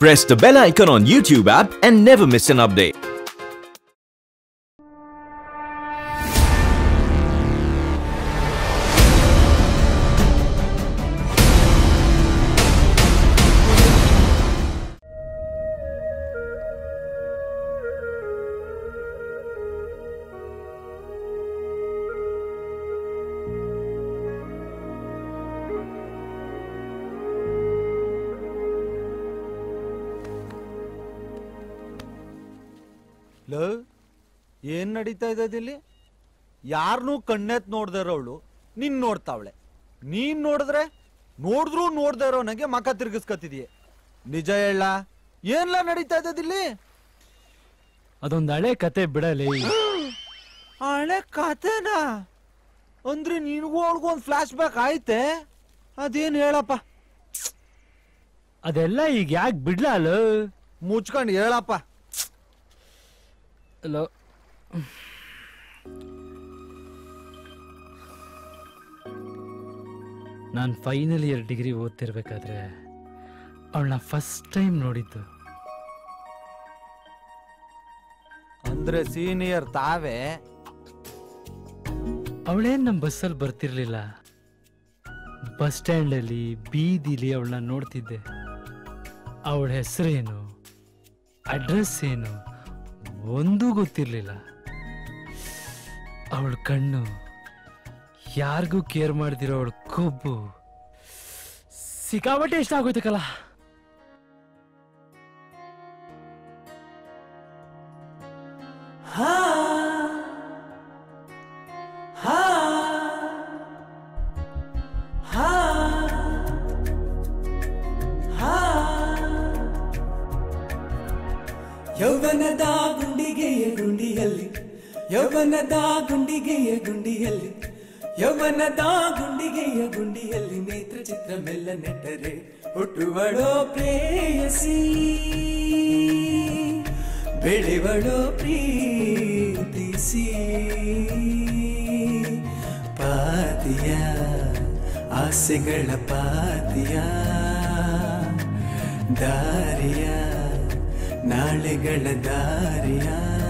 Press the bell icon on YouTube app and never miss an update. ಲ ಏನ್ ನಡೀತಾ ಇದ್ದದಿಲ್ಲಿ ಯಾರನ್ನೂ ಕಣ್ಣೆತ್ ನೋಡ್ದೇ ಇರೋವಳು ನಿನ್ ನೋಡ್ತಾವಳೆ ನೀನ್ ನೋಡಿದ್ರೆ ನೋಡಿದ್ರು ನೋಡ್ದೇ ಇರೋ ನಂಗೆ ಮಕ ತಿರ್ಗಿಸ್ಕತ್ತಿದೀಯ ನಿಜ ಹೇಳ ಏನ್ಲ ನಡೀತಾ ಇದ್ದದಿಲ್ಲಿ ಅದೊಂದು ಹಳೆ ಕತೆ ಬಿಡಲಿ ಹಳೆ ಕತೆನಾ ಅಂದ್ರೆ ನಿನಗೂ ಅವಳಿಗೂ ಒಂದು ಫ್ಲಾಶ್ ಬ್ಯಾಕ್ ಆಯ್ತೆ ಅದೇನ್ ಹೇಳಪ್ಪ ಅದೆಲ್ಲ ಈಗ ಯಾಕೆ ಬಿಡ್ಲಲ್ಲ ಮುಚ್ಕೊಂಡು ಹೇಳಪ್ಪ ಅಲ್ಲ ನಾನು ಫೈನಲ್ ಇಯರ್ ಡಿಗ್ರಿ ಓದ್ತಿರ್ಬೇಕಾದ್ರೆ ಅವಳನ್ನ ಫಸ್ಟ್ ಟೈಮ್ ನೋಡಿದ್ದು ಅಂದ್ರೆ ಸೀನಿಯರ್ ತಾವೇ ಅವಳೇನ್ ನಮ್ಮ ಬಸ್ಸಲ್ಲಿ ಬರ್ತಿರ್ಲಿಲ್ಲ ಬಸ್ ಸ್ಟ್ಯಾಂಡಲ್ಲಿ ಬೀದಿಲಿ ಅವಳನ್ನ ನೋಡ್ತಿದ್ದೆ ಅವಳ ಹೆಸರೇನು ಅಡ್ರೆಸ್ ಏನು ಒಂದೂ ಗೊತ್ತಿರಲಿಲ್ಲ ಅವಳ ಕಣ್ಣು ಯಾರಿಗೂ ಕೇರ್ ಮಾಡ್ದಿರೋ ಅವಳ ಕೊಬ್ಬು ಸಿಕ್ಕಾಪಟ್ಟೆ ಇಷ್ಟ ಆಗೋಯ್ತಕ್ಕಲ್ಲ ಯೌವನದ ಗುಂಡಿಗೆಯ ಗುಂಡಿಯಲ್ಲಿ ಯೌವನದ ಗುಂಡಿಗೆಯ ಗುಂಡಿಯಲ್ಲಿ ಯೌವನದ ಗುಂಡಿಗೆಯ ಗುಂಡಿಯಲ್ಲಿ ನೇತ್ರ ಚಿತ್ರ ಮೆಲ್ಲ ನೆಟ್ಟರೆ ಹುಟ್ಟುವಳೋ ಪ್ರೇಯಸಿ ಬೆಳೆವಳೋ ಪ್ರೀತಿಸಿ ಪಾತಿಯ ಆಸೆಗಳ ಪಾತಿಯ ದಾರಿಯ ನಾಳೆಗಳ ದಾರಿಯ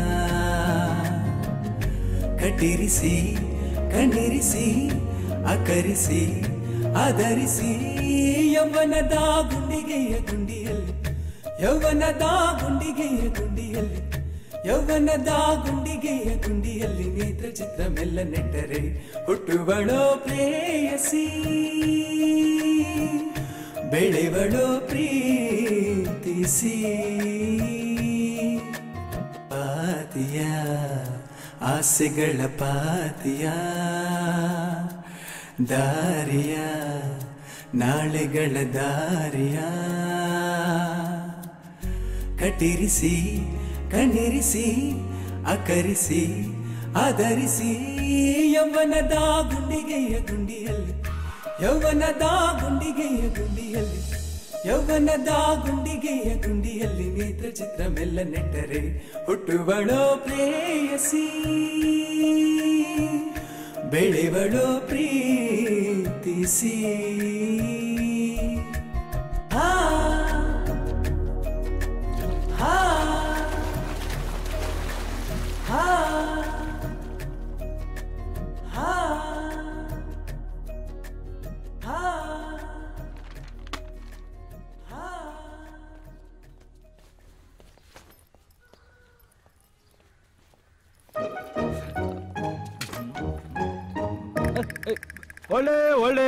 ಕಟ್ಟಿರಿಸಿ ಕಣ್ಣಿರಿಸಿ ಅಕರಿಸಿ ಆಧರಿಸಿ ಯೌವನದ ಗುಂಡಿಗೆಯ ಗುಂಡಿಯಲ್ಲಿ ಯೌವನದ ಗುಂಡಿಗೆಯ ಗುಂಡಿಯಲ್ಲಿ ಯೌವನದ ಗುಂಡಿಗೆಯ ಗುಂಡಿಯಲ್ಲಿ ನೇತ್ರ ಚಿತ್ರ ಮೆಲ್ಲ ನೆಟ್ಟರೆ ಹುಟ್ಟುವಳೋ ಪ್ರೇಯಸಿ ಬೆಳೆವಳೋ ಪ್ರೀತಿಸಿ ಪಾತಿಯ ಆಸೆಗಳ ಪಾತಿಯ ದಾರಿಯ ನಾಳೆಗಳ ದಾರಿಯ ಕಟ್ಟಿರಿಸಿ ಕಣ್ಣಿರಿಸಿ ಅಕರಿಸಿ ಆಧರಿಸಿ ಯೌವನದ ಗುಂಡಿಗೆಯ ಗುಂಡಿಯಲ್ಲಿ ಯೌವನದ ಗುಂಡಿಗೆಯ ಗುಂಡಿಯಲ್ಲಿ ಯೌವನದ ಗುಂಡಿಗೆಯ ಗುಂಡಿಯಲ್ಲಿ ನೇತ್ರ ಚಿತ್ರ ಮೆಲ್ಲ ನೆಟ್ಟರೆ ಹುಟ್ಟುವಳೋ ಪ್ರೇಯಸಿ ಬೆಳೆವಳೋ ಪ್ರೀತಿಸಿ ಆ ಆ ಆ ಆ ಒಳ್ಳೆ ಒಳ್ಳೆ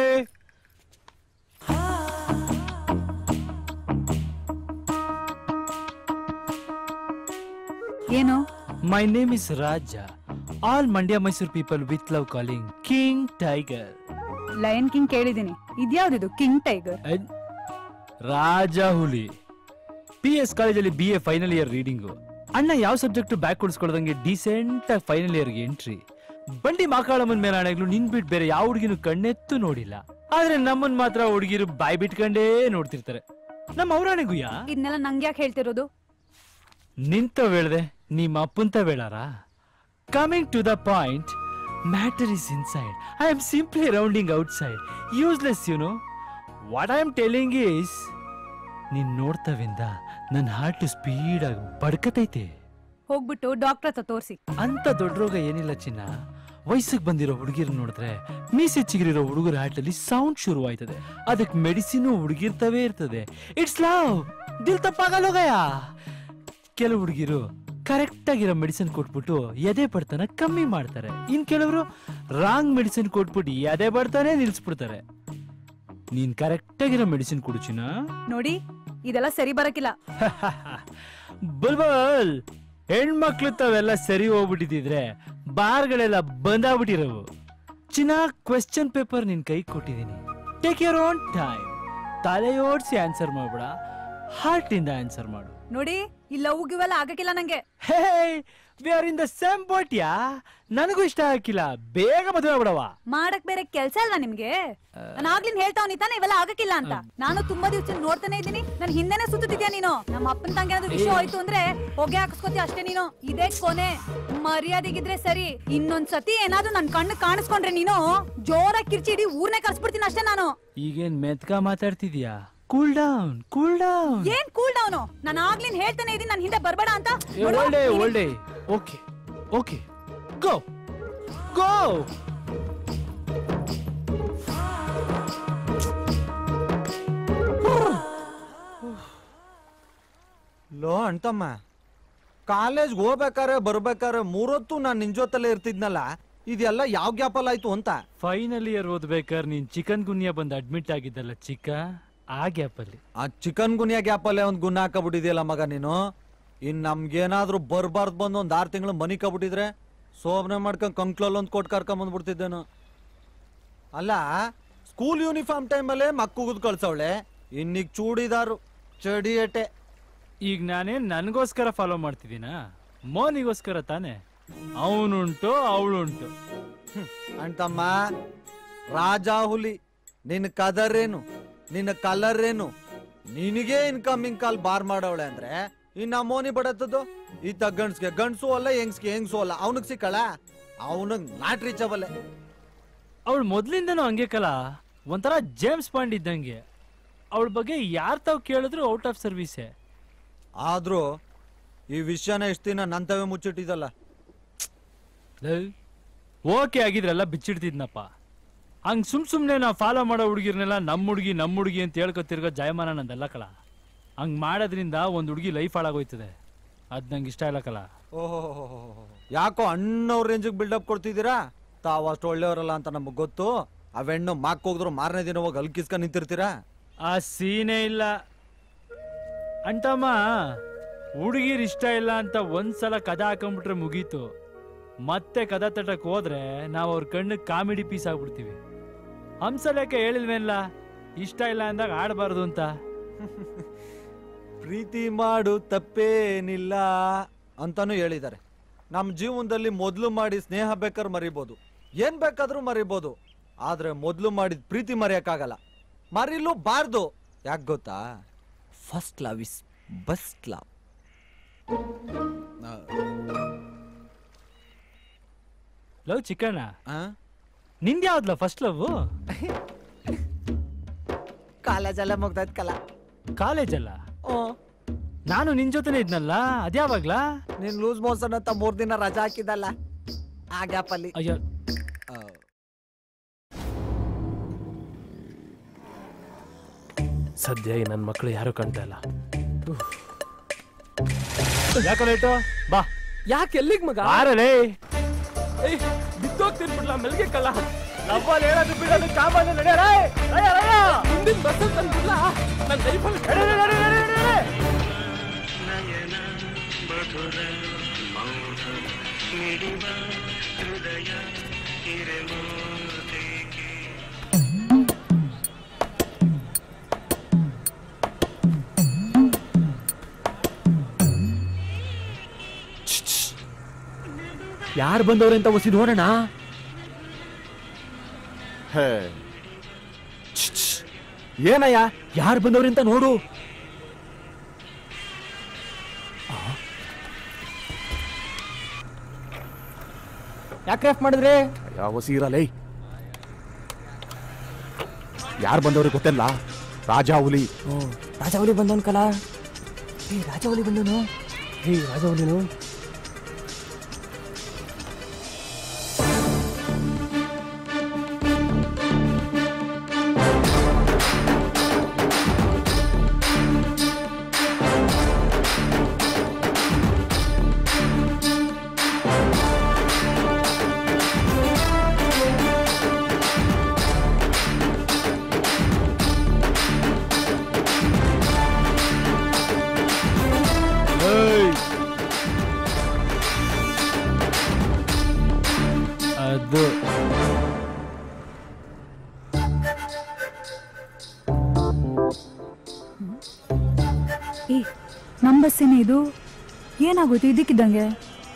ಏನು my name is Raja all Mandya Mysuru people with love calling king tiger lion king ಕೇಳಿದೀನಿ ಇದ್ಯಾವ್ದಿದು ಕಿಂಗ್ ಟೈಗರ್ ರಾಜ ಹುಲಿ ಪಿ ಎಸ್ ಕಾಲೇಜಲ್ಲಿ B A final year reading ಅಣ್ಣ ಯಾವ ಸಬ್ಜೆಕ್ಟ್ ಬ್ಯಾಕ್ ಕೊಡಿಸ್ಕೊಳ್ದಂಗೆ ಡೀಸೆಂಟ್ ಆಗಿ ಫೈನಲ್ ಇಯರ್ಗೆ ಎಂಟ್ರಿ ಬಂಡಿ ಮಾಕಾಳಮ್ಮನ ಮೇಲೆ ಆಣೆಗಳು ನಿನ್ ಬಿಟ್ಟು ಬೇರೆ ಯಾವ ಹುಡುಗಿನೂ ಕಣ್ಣೆತ್ತು ನೋಡಿಲ್ಲ ಆದ್ರೆ ನಮ್ಮನ್ ಮಾತ್ರ ಹುಡುಗಿರು ಬಾಯ್ ಬಿಟ್ಕೊಂಡೇ ನೋಡ್ತಿರ್ತಾರೆ ನಮ್ಮ ಅವ್ರಾಣೆಗೂ ಯಾ ಇದನ್ನೆಲ್ಲ ನಂಗೆ ಯಾಕೆ ಹೇಳ್ತಿರೋದು ನಿಂತ ಹೇಳ್ದೆ ನಿಮ್ಮ ಅಪ್ಪಂತ ಹೇಳಾರ coming to the point matter is inside I am simply rounding outside useless you know what I am telling is ನೀನ್ ನೋಡ್ತವಿಂದ ನನ್ನ ಹಾರ್ಟ್ ಸ್ಪೀಡಾಗಿ ಬಡ್ಕತೈತೆ ಹೋಗ್ಬಿಟ್ಟು ಡಾಕ್ಟರ್ ಹತ್ರ ತೋರ್ಸಿ ಅಂತ ದೊಡ್ಡ ರೋಗ ಏನಿಲ್ಲ ಚಿನ್ನ ವಯಸ್ಸಿಗೆ ಬಂದಿರೋ ಹುಡುಗಿರ್ ನೋಡಿದ್ರೆ ಮೀಸೆ ಚಿಗಿರಿರೋ ಹುಡುಗರ ಹಾರ್ಟಲ್ಲಿ ಸೌಂಡ್ ಶುರು ಆಯ್ತದೆ ಅದಕ್ಕೆ ಮೆಡಿಸಿನ್ ಹುಡುಗಿರ್ತವೇ ಇರ್ತದೆ ಇಟ್ಸ್ ಲವ್ ದಿಲ್ ತಪ್ಪಾಗಲ್ಲೋಗಯ ಕೆಲವು ಹುಡುಗಿರು ಕರೆಕ್ಟ್ ಆಗಿರೋ ಮೆಡಿಸಿನ್ ಕೊಟ್ಬಿಟ್ಟು ಎದೆ ಬಡ್ತನ ಕಮ್ಮಿ ಮಾಡ್ತಾರೆ ಇನ್ ಕೆಲವರು ರಾಂಗ್ ಮೆಡಿಸಿನ್ ಕೊಟ್ಬಿಟ್ಟು ಎದೆ ಬಡ್ತಾನೆ ನಿಲ್ಸ್ಬಿಡ್ತಾರೆ ನೀನ್ ಕರೆಕ್ಟ್ ಆಗಿರೋ ಮೆಡಿಸಿನ್ ಕೊಡು ಚಿನ್ನ ನೋಡಿ ಇದೆಲ್ಲ ಸರಿ ಬರಕಿಲ್ಲ ಬುಲ್ಬಲ್ ಹೆಣ್ಮಕ್ಳು ತಾವೆಲ್ಲ ಸರಿ ಹೋಗ್ಬಿಟ್ಟಿದ್ರೆ ಬಾರ್ಗಳೆಲ್ಲ ಬಂದಾಗ್ಬಿಟ್ಟಿರವು ಚಿನ್ನ ಕ್ವೆಶ್ಚನ್ ಪೇಪರ್ ನಿನ್ ಕೈ ಕೊಟ್ಟಿದ್ದೀನಿ ಟೇಕ್ ಯರ್ ಓನ್ ಟೈಮ್ ತಲೆಯೋಡ್ಸಿ ಆನ್ಸರ್ ಮಾಡ್ಬೇಡ ಹಾರ್ಟ್ ಇಂದ ಆನ್ಸರ್ ಮಾಡು ನೋಡಿ ಈ ಲವ್ ಗಿವೆಲ್ಲ ಆಗಕ್ಕಿಲ್ಲ ನಂಗೆ hey we are in the same boat yeah ನನಗೂ ಇಷ್ಟ ಆಗಿಲ್ಲ ಬೇಗ ಮದುವೆ ಆಗ್ಬಿಡವ ಮಾಡಕ್ ಬೇರೆ ಕೆಲ್ಸ ಅಲ್ವಾ ನಿಮ್ಗೆ ನಾನು ಆಗ್ಲಿನ್ ಹೇಳ್ತಾವ್ನಿ ತಾನೆ ಇವೆಲ್ಲ ಆಗಕ್ಕಿಲ್ಲ ಅಂತ ನಾನು ತುಂಬಾ ದಿವಸ ನೋಡ್ತಾನೆ ಇದ್ದೀನಿ ನನ್ ಹಿಂದೆನೆ ಸುತ್ತಿದ್ಯಾ ನೀನು ನಮ್ಮ ಅಪ್ಪನ ತಂಗೆ ಏನಾದ್ರು ವಿಷಯ ಹೋಯ್ತು ಅಂದ್ರೆ ಹೊಗೆ ಹಾಕಿಸ್ಕೊತಿ ಅಷ್ಟೇ ನೀನು ಇದೇ ಕೊನೆ ಮರ್ಯಾದೆಗಿದ್ರೆ ಸರಿ ಇನ್ನೊಂದ್ ಸತಿ ಏನಾದ್ರು ನನ್ ಕಣ್ಣು ಕಾಣಿಸ್ಕೊಂಡ್ರೆ ನೀನು ಜೋರಾಗಿ ಕಿರ್ಚಿ ಇಡೀ ಊರ್ನೇ ಕರ್ಸ್ಬಿಡ್ತೀನಿ ಅಷ್ಟೇ ನಾನು ಈಗೇನ್ ಮೆತ್ಕ ಮಾತಾಡ್ತಿದ್ಯಾ ಕೂಲ್ ಡೌನ್ ಕೂಲ್ ಡೌನ್ ಏನ್ ಕೂಲ್ ಡೌನು ನಾನು ಆಗ್ಲಿನ್ ಹೇಳ್ತಾನೆ ಇದೀನಿ ನನ್ ಹಿಂದೆ ಬರ್ಬೇಡ ಅಂತ ನೋಡು, ಒಳ್ಳೆ ನೀನು- ಒಳ್ಳೆ ಓಕೆ ಓಕೆ ಗೋ ಗೋ ಲೋ ಅಣ್ತಮ್ಮ ಕಾಲೇಜ್ಗೆ ಹೋಗ್ಬೇಕಾರೆ ಬರ್ಬೇಕಾರೆ ಮೂರೊತ್ತು ನಾನು ನಿನ್ ಜೊತೆಲೇ ಇರ್ತಿದ್ನಲ್ಲ ಇದೆಲ್ಲ ಯಾವ ಗ್ಯಾಪಲ್ ಆಯ್ತು ಅಂತ ಫೈನಲ್ ಇಯರ್ ಓದ್ಬೇಕಾದ್ರೆ ನೀನ್ ಚಿಕನ್ ಗುನ್ಯಾ ಬಂದು ಅಡ್ಮಿಟ್ ಆಗಿದ್ದಲ್ಲ ಚಿಕ್ಕ ಆ ಗ್ಯಾಪಲ್ಲಿ ಆ ಚಿಕನ್ ಗುನಿಯ ಗ್ಯಾಪಲ್ಲೇ ಒಂದ್ ಗುಣ ಹಾಕಬಿಟ್ಟಿದ್ಯಲ್ಲ ಮಗ ನೀನು ಇನ್ ನಮ್ಗೇನಾದ್ರೂ ಬರ್ಬಾರ್ದು ಬಂದು ಒಂದ್ ಆರು ತಿಂಗಳು ಮನಿ ಕಬಿಟ್ಟಿದ್ರೆ ಸೋಬ್ನೆ ಮಾಡ್ಕೊಂಡ್ ಕಂಕ್ಲಲ್ಲಿ ಒಂದ್ ಕೊಟ್ಟು ಕರ್ಕೊಂಡ್ ಬಂದ್ಬಿಡ್ತಿದ್ದೇನು ಅಲ್ಲ ಸ್ಕೂಲ್ ಯೂನಿಫಾರ್ಮ್ ಟೈಮಲ್ಲೇ ಮಕ್ಕುಗುದ್ ಕಳ್ಸವಳೆ ಇನ್ನೀಗ ಚೂಡಿದಾರು ಚಡಿಯಟೆ ಈಗ ನಾನೇ ನನಗೋಸ್ಕರ ಫಾಲೋ ಮಾಡ್ತಿದ್ದೀನಾ ಮೋನಿಗೋಸ್ಕರ ತಾನೆ ಅವನುಂಟು ಅವಳುಂಟು ಅಣ್ತಮ್ಮ ರಾಜ ಹುಲಿ ನಿನ್ನ ಕದರ್ ಏನು ನಿನ್ನ ಕಲರ್ ಏನು ನಿನಗೆ ಇನ್ಕಮಿಂಗ್ ಕಾಲ್ ಬಾರ್ ಮಾಡವಳೆ ಅಂದ್ರೆ ಇನ್ನ ಮೋನಿ ಬಡತ್ತದು ಈತ ಗಂಡ್ಸ್ಗೆ ಗಂಡ್ಸು ಅಲ್ಲ ಹೆಂಗ್ಸ್ಗೆ ಹೆಂಗ್ಸು ಅಲ್ಲ ಅವನಿಗೆ ಸಿಕ್ಕಳ ಅವನಿಗೆ ನಾಟ್ ರೀಚಬಲ್ಲೆ ಅವಳು ಮೊದ್ಲಿಂದನೂ ಹಂಗೆ ಕಲ ಒಂಥರ ಜೇಮ್ಸ್ ಬಾಂಡ್ ಇದ್ದಂಗೆ ಅವಳ ಬಗ್ಗೆ ಯಾರ್ ತಾವ್ ಕೇಳಿದ್ರು ಔಟ್ ಆಫ್ ಸರ್ವಿಸೇ ಆದ್ರೂ ಈ ವಿಷಯನ ಎಷ್ಟು ದಿನ ನಂತವೇ ಮುಚ್ಚಿಟ್ಟಿದಲ್ಲ ಓಕೆ ಆಗಿದ್ರೆಲ್ಲ ಬಿಚ್ಚಿಡ್ತಿದ್ನಪ್ಪ ಹಂಗ್ ಸುಮ್ ಸುಮ್ನೆ ನಾವು ಫಾಲೋ ಮಾಡೋ ಹುಡುಗಿರ್ನೆಲ್ಲ ನಮ್ಮ ಹುಡುಗಿ ನಮ್ಮ ಹುಡುಗಿ ಅಂತ ಹೇಳ್ಕೊತಿರ್ಗೋ ಜಾಯಮಾನ ನಂದಲ್ಲ ಕಲ ಹಂಗ್ ಮಾಡೋದ್ರಿಂದ ಒಂದ್ ಹುಡುಗಿ ಲೈಫ್ ಹಾಳಾಗೋಯ್ತದೆ ಅದ್ ನಂಗೆ ಇಷ್ಟ ಇಲ್ಲ ಕಲ ಓಹೋ ಯಾಕೋ ಅಣ್ಣವ್ರ ರೇಂಜಿಗೆ ಬಿಲ್ಡಪ್ ಕೊಡ್ತಿದ್ದೀರಾ ತಾವು ಅಷ್ಟು ಒಳ್ಳೆಯವರಲ್ಲ ಅಂತ ನಮಗೆ ಗೊತ್ತು ಅವೆಣ್ಣು ಮಾಕ್ ಹೋಗಿದ್ರು ಮಾರನೇ ದಿನ ಹೋಗಿ ಅಲ್ಕಿಸ್ಕೊಂಡ್ ನಿಂತಿರ್ತೀರಾ ಆ ಸೀನೇ ಇಲ್ಲ ಅಂಟಮ್ಮ ಹುಡುಗಿರ್ ಇಷ್ಟ ಇಲ್ಲ ಅಂತ ಒಂದ್ಸಲ ಕದ ಹಾಕೊಂಡ್ಬಿಟ್ರೆ ಮುಗೀತು ಮತ್ತೆ ಕದ ತಟ್ಟಕ್ ಹೋದ್ರೆ ನಾವು ಅವ್ರ ಕಣ್ಣು ಕಾಮಿಡಿ ಪೀಸ್ ಆಗ್ಬಿಡ್ತೀವಿ ಹಂಸಲೇಖ ಹೇಳಿಲ್ವೇನ್ಲ ಇಷ್ಟ ಇಲ್ಲ ಅಂದಾಗ ಆಡಬಾರ್ದು ಅಂತ ಪ್ರೀತಿ ಮಾಡು ತಪ್ಪೇನಿಲ್ಲ ಅಂತಾನು ಹೇಳಿದ್ದಾರೆ ನಮ್ಮ ಜೀವನದಲ್ಲಿ ಮೊದಲು ಮಾಡಿ ಸ್ನೇಹ ಬೇಕಾದ್ರೆ ಮರಿಬೋದು ಏನ್ ಬೇಕಾದ್ರೂ ಮರಿಬೋದು ಆದ್ರೆ ಮೊದಲು ಮಾಡಿದ ಪ್ರೀತಿ ಮರೆಯಕ್ಕಾಗಲ್ಲ ಮರಿಲು ಬಾರ್ದು ಯಾಕೆ ಗೊತ್ತಾ first love is best love love Chikkanna ನಿಂದ ಯಾವ್ದ್ಲ ಫಸ್ಟ್ ಲವ್ ಕಾಲೇಜಲ್ಲೇ ಮುಗ್ದೈತ್ ಕಲ ಕಾಲೇಜಲ್ಲ ನಾನು ನಿನ್ ಜೊತೆನೇ ಇದ್ನಲ್ಲ ಅದ್ಯಾವಾಗ್ಲಾ ನೀನ್ ಲೂಸ್ ಮೋಷನ್ ಅಂತ ಮೂರ್ ದಿನ ರಜಾ ಹಾಕಿದಲ್ಲ ಆ ಗ್ಯಾಪಲ್ಲಿ ಅಯ್ಯೋ ಸದ್ಯ ಈ ನನ್ನ ಮಕ್ಕಳು ಯಾರು ಕಾಣ್ತಾ ಇಲ್ಲ ಯಾಕ ಲೇಟು ಬಾ ಯಾಕೆ ಎಲ್ಲಿಗ್ ಮಗ ಆರಲೇ ಏಯ್, ಬಿದ್ದೋಗ್ತಿರ್ಬಿಡ್ಲ ಮೆಲ್ಗೆ ಕಲ್ಲ ಲವ್ವಲ್ಲಿ ಹೇಳೋದು ಬಿಡೋದು ಕಾಮನ್ ನಡೆಯ ಮುಂದಿನ ಬಸ್ಸಲ್ಲಿ ತಂದ್ಬಿಡ್ಲ ನನ್ನ ಲೈಫಲ್ಲಿ ಯಾರು ಬಂದವ್ರೆ ಅಂತ ಒಸಿ ನೋಡೋಣ ಹೇ ಛ್, ಛ್. ಏನಯ್ಯ ಯಾರು ಬಂದವ್ರೆ ಅಂತ ನೋಡು ಯಾಕೆ ರೆಫ್ ಮಾಡಿದ್ರಿ ಯಾವ ಒಸಿ ಇರಲ್ಲ ಯಾರು ಬಂದವ್ರಿಗೆ ಗೊತ್ತಿಲ್ಲ ರಾಜಾ ಹುಲಿ ರಾಜವಲಿ ಬಂದವನ್ ಕಲ ಏ ರಾಜವಲಿ ಬಂದನು ಹೇ ರಾಜವಲಿನು ಏಯ್! ಅದು ಏ ನಮ್ ಬಸ್ಸೇನೆ ಇದು ಏನಾಗೋಯ್ತು ಇದಕ್ಕಿದ್ದಂಗೆ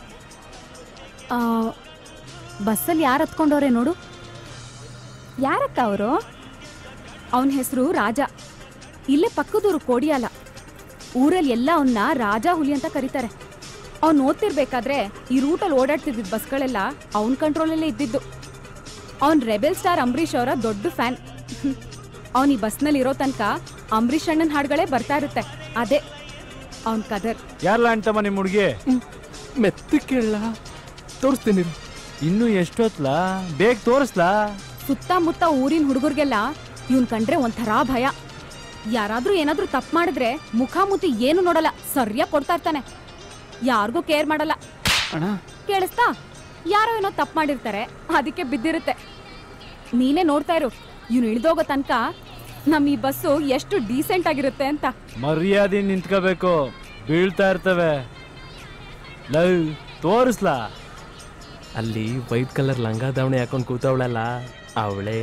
ಬಸ್ಸಲ್ಲಿ ಯಾರು ಹತ್ಕೊಂಡವ್ರೆ ನೋಡು ಯಾರಕ್ಕ ಅವರು ಅವನ ಹೆಸರು ರಾಜ ಇಲ್ಲೇ ಪಕ್ಕದೂರು ಕೋಡಿಯಾಲ ಊರಲ್ಲಿ ಎಲ್ಲ ಅವನ್ನ ರಾಜ ಹುಲಿ ಅಂತ ಕರೀತಾರೆ ಅವ್ನು ಓದ್ತಿರ್ಬೇಕಾದ್ರೆ ಈ ರೂಟಲ್ಲಿ ಓಡಾಡ್ತಿದ್ದಿದ್ ಬಸ್ಗಳೆಲ್ಲ ಅವನ ಕಂಟ್ರೋಲಲ್ಲೇ ಇದ್ದಿದ್ದು ಅವ್ನ್ ರೆಬೆಲ್ ಸ್ಟಾರ್ ಅಂಬರೀಷ್ ಅವರ ದೊಡ್ಡ ಫ್ಯಾನ್ ಅವನ್ ಈ ಬಸ್ನಲ್ಲಿ ಇರೋ ತನಕ ಅಂಬರೀಷ್ ಅಣ್ಣನ ಹಾಡುಗಳೇ ಬರ್ತಾ ಇರುತ್ತೆ ಅದೇ ಅವನ್ ಕದರ್ ಯಾರಲ್ಲ ಅಂತಮ್ಮ ನಿಮ್ಮ ಹುಡುಗಿ ಮೆತ್ತಿ ಕೇಳಲ್ಲ ತೋರಿಸ್ತೀನಿ ಇರು. ಇನ್ನು ಎಷ್ಟೊತ್ಲಾ ಬೇಗ ತೋರಿಸ್ಲಾ ಸುತ್ತಮುತ್ತ ಊರಿನ ಹುಡುಗರಿಗೆಲ್ಲ ಇವನ್ ಕಂಡ್ರೆ ಒಂಥರ ಭಯ ಯಾರಾದ್ರೂ ಏನಾದ್ರೂ ತಪ್ಪು ಮಾಡಿದ್ರೆ ಮುಖಾಮುಖಿ ಏನು ನೋಡಲ್ಲ ಸರಿಯಾಗಿ ಕೊಡ್ತಾ ಇರ್ತಾನೆ ಯಾರಿಗೂ ಕೇರ್ ಮಾಡಲ್ಲ ಕೇಳಿಸ್ತಾ ಯಾರೋ ಏನೋ ತಪ್ಪು ಮಾಡಿರ್ತಾರೆ ಅದಕ್ಕೆ ಬಿದ್ದಿರುತ್ತೆ ನೀನೇ ನೋಡ್ತಾ ಇರು ಇವ್ನು ಇಳ್ದೋಗೋ ತನಕ ನಮ್ ಈ ಬಸ್ಸು ಎಷ್ಟು ಡೀಸೆಂಟ್ ಆಗಿರುತ್ತೆ ಅಂತ ಮರ್ಯಾದೆ ನಿಂತ್ಕೋಬೇಕು ಬೀಳ್ತಾ ಇರ್ತವೆ ಲವ್ ತೋರಿಸ್ಲಾ ಅಲ್ಲಿ ವೈಟ್ ಕಲರ್ ಲಂಗ ದಾವಣಿ ಹಾಕೊಂಡು ಕೂತವಳಲ್ಲ ಅವಳೆಯ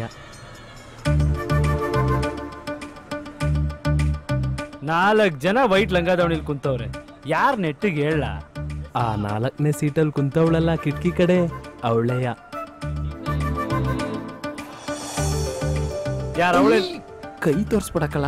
ನಾಲ್ಕು ಜನ ವೈಟ್ ಲಂಗಾದವಣಿಲ್ ಕುಂತವ್ರೆ ಯಾರ್ ನೆಟ್ಟಿಗೆ ಹೇಳ ಆ ನಾಲ್ಕನೇ ಸೀಟಲ್ಲಿ ಕುಂತವಳಲ್ಲ ಕಿಟಕಿ ಕಡೆ ಅವಳೆಯ ಯಾರ ಅವಳೆ ಕೈ ತೋರಿಸ್ಬಿಡಕ್ಕಲ್ಲ